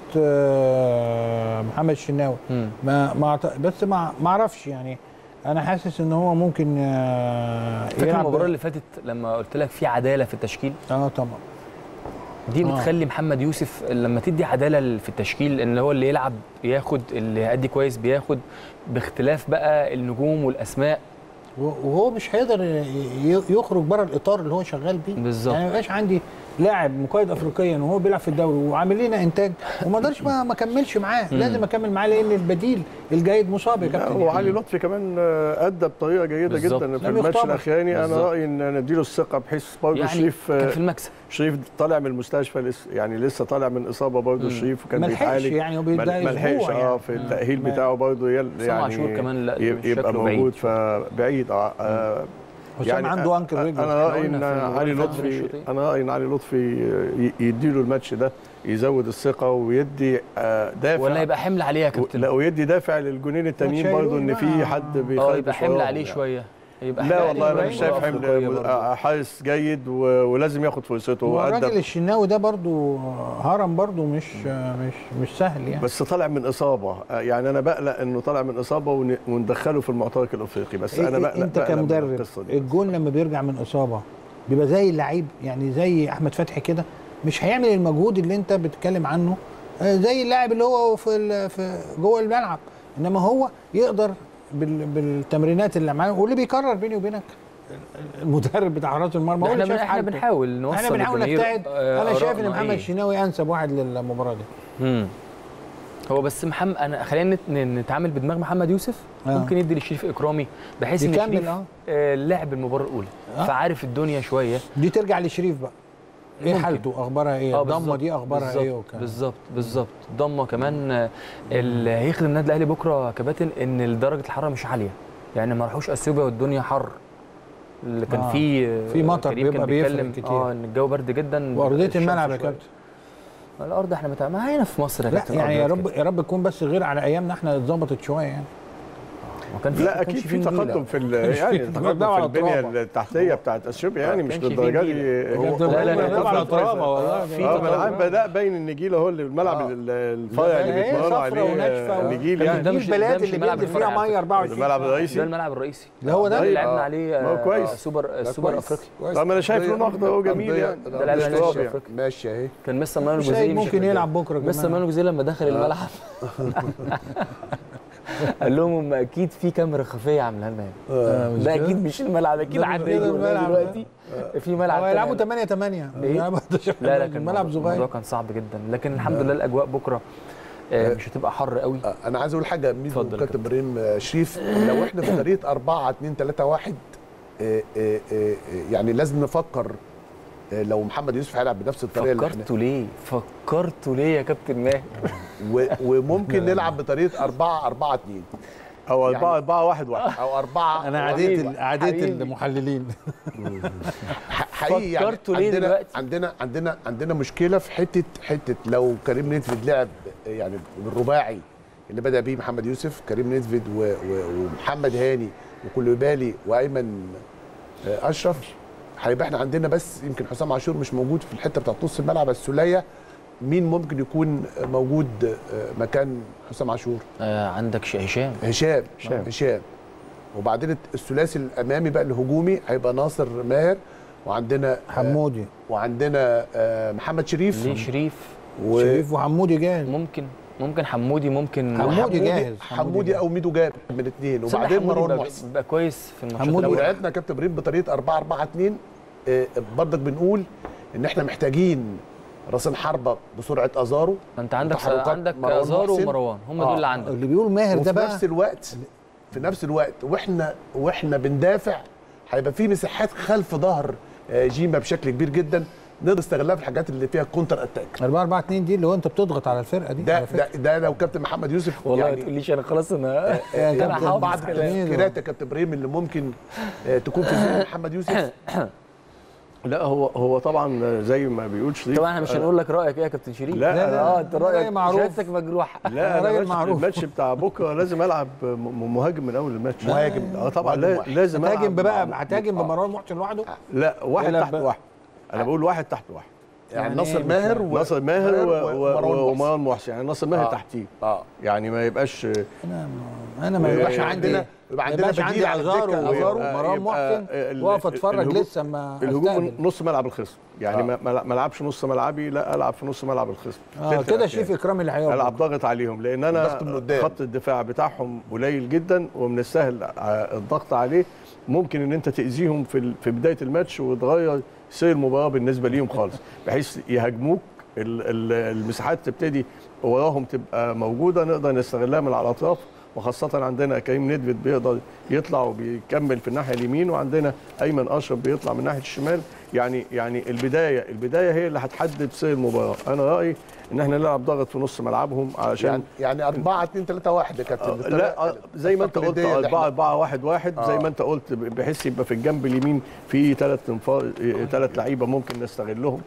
S4: آه، محمد الشناوي
S1: مم.
S4: ما ما أعت- بس ما ما اعرفش يعني انا حاسس ان هو ممكن آه،
S1: فاكر
S4: يلعب
S1: المباراه اللي فاتت لما قلت لك في عداله في التشكيل
S4: اه طبعا
S1: دي
S4: آه.
S1: بتخلي محمد يوسف لما تدي عداله في التشكيل ان هو اللي يلعب ياخد اللي يأدي كويس بياخد باختلاف بقى النجوم والاسماء
S4: وهو مش هيقدر ي- يخرج بره الاطار اللي هو شغال بيه
S1: بالظبط.
S4: يعني ما يبقاش عندي لاعب مقيد افريقيا وهو بيلعب في الدوري وعامل لنا انتاج وما اقدرش ما ما اكملش معاه لازم اكمل معاه لان البديل الجيد مصاب يا
S2: لا،
S4: كابتن
S2: وعلي لطفي كمان آه، ادى بطريقه جيده
S1: بالظبط.
S2: جدا في
S4: لم
S2: الماتش
S4: يختبر.
S2: الاخراني انا
S1: بالظبط.
S2: رايي ان نديله الثقه بحيث برضه
S1: يعني
S2: شريف
S1: كان
S2: آه،
S1: في المكسب
S2: شريف طالع من المستشفى لسه يعني لسه طالع من اصابه برضه شريف وكان
S4: ما لحقش
S2: بيتعالج
S4: يعني هو
S2: ما
S4: بيبدا
S2: ما لحقش
S4: اسبوع
S2: اه
S4: يعني.
S2: في التاهيل
S4: ما-
S2: بتاعه برضه يل-
S1: حسام
S2: يعني
S1: عاشور كمان لا،
S2: يب-
S1: مش
S2: يبقى
S1: شكله بعيد.
S2: موجود فبعيد اه, آه
S4: حسام عنده انكل رجل
S2: انا رايي
S1: قلنا
S2: ان
S1: في المباراة
S2: علي
S1: اللي فاتت
S2: لطفي
S1: الشوطين.
S2: انا رايي ان علي لطفي ي- يديله الماتش ده يزود الثقه ويدي آه، دافع
S1: ولا يبقى حمل عليه يا كابتن
S2: لا ويدي دافع للجونين التانيين
S4: شايلوه
S2: برضه ان في
S4: بقى.
S2: حد
S1: اه
S2: بيخلص
S1: يبقى حمل عليه شويه يبقى
S2: لا
S1: إحنا
S2: والله انا
S1: إبراهيم
S2: مش شايف
S1: ولا
S2: حمل
S1: أفريقية برضه.
S2: آه، حارس جيد و- ولازم ياخد فرصته
S4: هو الراجل
S2: وقدم
S4: الشناوي ده برضو هرم برضو مش مش مش سهل يعني
S2: بس طالع من اصابه آه، يعني انا بقلق انه طالع من اصابه ون- وندخله في المعترك الافريقي بس انا
S4: إيه-
S2: بقلق
S4: انت
S2: بقلق من
S4: كمدرب
S2: القصة دي.
S4: الجون لما بيرجع من اصابه بيبقى زي اللعيب يعني زي احمد فتحي كده مش هيعمل المجهود اللي انت بتتكلم عنه آه، زي اللاعب اللي هو في ال- في جوه الملعب انما هو يقدر بال- بالتمرينات اللي معاه واللي بيكرر بيني وبينك المدرب بتاع حراس المرمى هو
S1: احنا
S4: اللي
S1: بن-
S4: شايف
S1: احنا
S4: حالته.
S1: بنحاول نوصل
S4: احنا بنحاول
S1: للجماهير،
S4: نجتهد
S1: آه،
S4: انا شايف ان
S1: آرائنا
S4: محمد
S1: إيه.
S4: الشناوي انسب واحد للمباراه دي
S1: مم. هو بس محمد انا خلينا نت- ن- نتعامل بدماغ محمد يوسف
S4: آه.
S1: ممكن يدي لشريف اكرامي بحيث ان
S4: يكمل،
S1: شريف
S4: آه.
S1: آه، لعب المباراه الاولى
S4: آه.
S1: فعارف الدنيا شويه
S4: دي ترجع لشريف بقى ايه
S1: ممكن.
S4: حالته اخبارها ايه
S1: آه،
S4: الضمه
S1: بالظبط،
S4: دي اخبارها
S1: بالظبط،
S4: ايه وكان
S1: بالظبط بالظبط ضمه كمان آه، اللي هيخدم النادي الاهلي بكره يا كباتن ان درجه الحراره مش عاليه يعني ما راحوش اثيوبيا والدنيا حر اللي كان
S4: آه.
S1: فيه
S4: في مطر
S1: كريم كان
S4: بيبقى بيفرق
S1: بيتكلم
S4: كتير.
S1: اه ان الجو برد جدا
S4: وارضيه
S1: الشمس
S4: الملعب يا
S1: شوية.
S4: كابتن
S1: الارض احنا متع... ما هنا في مصر يا
S4: لا
S1: كابتن
S4: يعني يا
S1: الأرض
S4: رب يا رب تكون بس غير على ايامنا احنا اتظبطت شويه يعني
S1: ما كان في-
S2: لا
S1: ما كانش
S2: اكيد في
S1: نجيلة.
S2: تقدم في ال- يعني
S4: تقدم
S2: تقدم
S4: على
S2: في البنيه
S4: ترابة.
S2: التحتيه بتاعت اثيوبيا يعني مش
S1: كانش في
S2: للدرجه دي
S1: نجيلة.
S2: هو
S1: لا، لا، لا،
S2: هو
S1: على
S2: تقدم
S4: ترابة
S2: كويس.
S4: والله.
S1: في
S2: اه ما انا
S1: تقدم.
S2: عارف لا باين النجيل اهو اللي الملعب
S3: آه.
S2: ال- الفرع
S4: لا،
S2: اللي
S4: هي
S2: بيتمرنوا
S4: صفرة
S2: عليه
S4: وناشفة و-
S2: النجيل
S1: ده
S2: يعني
S4: دي
S1: مش-
S4: البلاد
S1: ده مش
S4: اللي
S1: الملعب
S4: بينزل فيها
S1: الفرعي على
S4: ميه
S1: فكرة.
S4: 24
S2: الملعب
S4: ساعة.
S2: الرئيسي
S1: ده الملعب الرئيسي
S4: اللي هو ده
S1: اللي
S2: طيب.
S1: لعبنا
S2: آه.
S1: عليه
S2: ما هو
S1: آه،
S2: كويس.
S1: سوبر
S3: لا،
S1: السوبر
S3: كويس،
S1: افريقي
S3: كويس.
S2: طب أنا شايف
S3: أرضية-
S2: لونه أخضر أهو جميل
S3: أرضية-
S2: يعني.
S1: ده لعب
S2: مش
S1: عليه
S2: رابع.
S1: أفريقيا.
S3: ماشي اهي
S1: كان مستر مانويل
S4: مش
S1: جوزيه
S4: عيب
S1: مش
S4: ممكن يلعب بكره
S1: مستر
S4: كمان
S1: مانويل جوزيه لما دخل الملعب قال لهم هم اكيد في كاميرا خفيه عاملها لنا هنا.
S4: مش
S1: ده
S4: كده؟
S1: اكيد مش الملعب اكيد
S4: ده
S1: حد
S4: مش
S1: هيجي
S4: كده
S1: يقول لنا
S4: الملعب
S1: دلوقتي في ملعب
S4: هو يلعبوا
S1: تاني.
S4: 8 8
S1: إيه؟
S4: يلعبوا 11
S1: لا لا كان
S4: الملعب
S1: الموضوع
S4: صغير
S1: كان صعب جدا لكن الحمد لله الاجواء بكره آه، مش هتبقى حر قوي
S3: آه، انا عايز اقول حاجه ميدو
S1: اتفضل يا
S3: وكابتن ابراهيم آه، شريف لو احنا في طريقه 4 2 3 1 آه، آه، آه، يعني لازم نفكر آه، لو محمد يوسف هيلعب بنفس الطريقه اللي احنا
S1: فكرتوا ليه فكرتوا ليه يا كابتن ماهر
S3: و- وممكن نلعب بطريقه 4 4 2
S2: او
S3: يعني-
S2: 4 4 1 1
S3: او 4
S4: انا عديت
S1: حبيبي،
S4: عديت
S1: حبيبي.
S4: المحللين
S3: حقيقي يعني
S1: فكرتوا ليه
S3: عندنا
S1: دلوقتي؟
S3: عندنا عندنا عندنا مشكله في حته حته لو كريم نيدفيد لعب يعني بالرباعي اللي بدا بيه محمد يوسف كريم نيدفيد و- و- ومحمد هاني وكولوبالي وايمن آه، اشرف هيبقى احنا عندنا بس يمكن حسام عاشور مش موجود في الحته بتاعت نص الملعب السوليه مين ممكن يكون موجود آه، مكان حسام عاشور
S1: آه عندك ش- هشام
S3: هشام
S2: هشام.
S3: هشام وبعدين الثلاثي الامامي بقى الهجومي هيبقى ناصر ماهر وعندنا آه،
S4: حمودي
S3: وعندنا آه، محمد شريف
S1: ليه شريف
S3: و-
S4: شريف وحمودي جاهز
S1: ممكن ممكن حمودي ممكن
S4: حمودي جاهز.
S3: حمودي او ميدو جابر من الاثنين
S1: تصدق
S3: وبعدين
S1: حمودي
S3: مروان
S1: بقى-
S3: محسن
S1: بقى كويس في الماتشات
S4: حمودي
S3: لو
S1: الأولى.
S3: لعبنا كابتن ابراهيم بطريقه 4 4 2 آه، برضك بنقول ان احنا محتاجين راسين حربه بسرعه ازارو
S1: انت عندك
S3: وتحركات
S1: عندك
S3: مروان
S1: ازارو
S3: محسن.
S1: ومروان هم
S3: آه.
S1: دول اللي عندك
S4: اللي بيقول ماهر ده
S3: وفي
S4: بقى
S3: نفس الوقت في نفس الوقت واحنا واحنا بندافع هيبقى في مساحات خلف ظهر آه، جيما بشكل كبير جدا نقدر نستغلها في الحاجات اللي فيها كونتر اتاك
S4: 4 4 2 دي اللي هو انت بتضغط على الفرقه دي
S3: ده
S4: على فكرة.
S3: ده, ده لو كابتن محمد يوسف
S1: والله ما
S3: يعني
S1: تقوليش انا خلاص انا
S4: يا
S1: انا
S4: كابتن
S1: حافظ
S3: بعض
S1: كلام.
S4: كلام.
S3: التفكيرات يا كابتن ابراهيم اللي ممكن آه، تكون في ذهن محمد يوسف
S2: لا هو هو طبعا زي ما بيقول شريف
S1: طبعا احنا مش هنقول لك رايك ايه يا كابتن شريف
S2: لا،
S4: لا، لا،
S1: اه انت
S4: أنا
S1: رايك
S4: رأيي معروف.
S1: شهادتك مجروحه
S2: لا
S4: راجل
S2: انا ماتش
S4: معروف.
S2: الماتش بتاع بكره لازم العب م- م- مهاجم من اول الماتش
S3: مهاجم.
S2: اه طبعا
S3: مهاجم
S2: لا
S3: واحد.
S2: لازم
S4: هتهاجم
S2: ألعب
S4: بقى
S2: مع-
S4: هتهاجم
S2: آه.
S4: بمروان محسن لوحده
S2: لا واحد
S4: ولا
S2: تحت
S4: ب-
S2: واحد انا بقول واحد تحت واحد
S3: يعني
S4: يعني
S3: ناصر
S4: إيه
S3: ماهر
S4: مش
S3: و-
S2: ناصر ماهر و- و-
S3: ومروان محسن.
S2: ومروان محسن يعني ناصر ماهر
S3: آه.
S2: تحتيه
S3: اه
S2: يعني ما يبقاش
S4: انا انا ما
S2: إيه،
S4: يبقاش
S2: إيه،
S4: عندي
S3: عندنا- يبقى
S4: ما
S3: عندنا
S4: يبقاش
S3: بديل
S4: عندي
S3: على
S4: ازارو
S3: الدكة.
S4: وازارو
S2: يبقى-
S4: ومروان
S2: يبقى
S4: محسن
S2: ال-
S4: واقف اتفرج
S2: الهجوم-
S4: لسه ما
S2: الهجوم
S4: استقبل.
S2: نص ملعب الخصم يعني
S3: آه.
S2: ما ما ما العبش نص ملعبي لا العب في نص ملعب الخصم
S4: اه
S2: تلت
S4: كده
S2: الأحيان.
S4: شريف اكرامي اللي هيقف
S2: العب ضاغط عليهم لان انا
S3: الضغط من قدام.
S2: خط الدفاع بتاعهم قليل جدا ومن السهل ع- الضغط عليه ممكن ان انت تاذيهم في ال- في بدايه الماتش وتغير سير المباراه بالنسبه ليهم خالص بحيث يهاجموك ال- ال- المساحات تبتدي وراهم تبقى موجوده نقدر نستغلها من على الاطراف وخاصة عندنا كريم ندفد بيقدر يطلع وبيكمل في الناحية اليمين وعندنا أيمن أشرف بيطلع من ناحية الشمال يعني يعني البداية البداية هي اللي هتحدد سير المباراة أنا رأيي إن احنا نلعب ضغط في نص ملعبهم علشان
S3: يعني يعني 4 2 3 1 يا كابتن بالطريقة-
S2: لا آه، زي ما انت قلت
S3: التقليدية اللي
S2: 4
S3: احنا-
S2: 4 1 1 زي
S3: آه.
S2: ما انت قلت بحيث يبقى في الجنب اليمين في ثلاث ثلاث لعيبه ممكن نستغلهم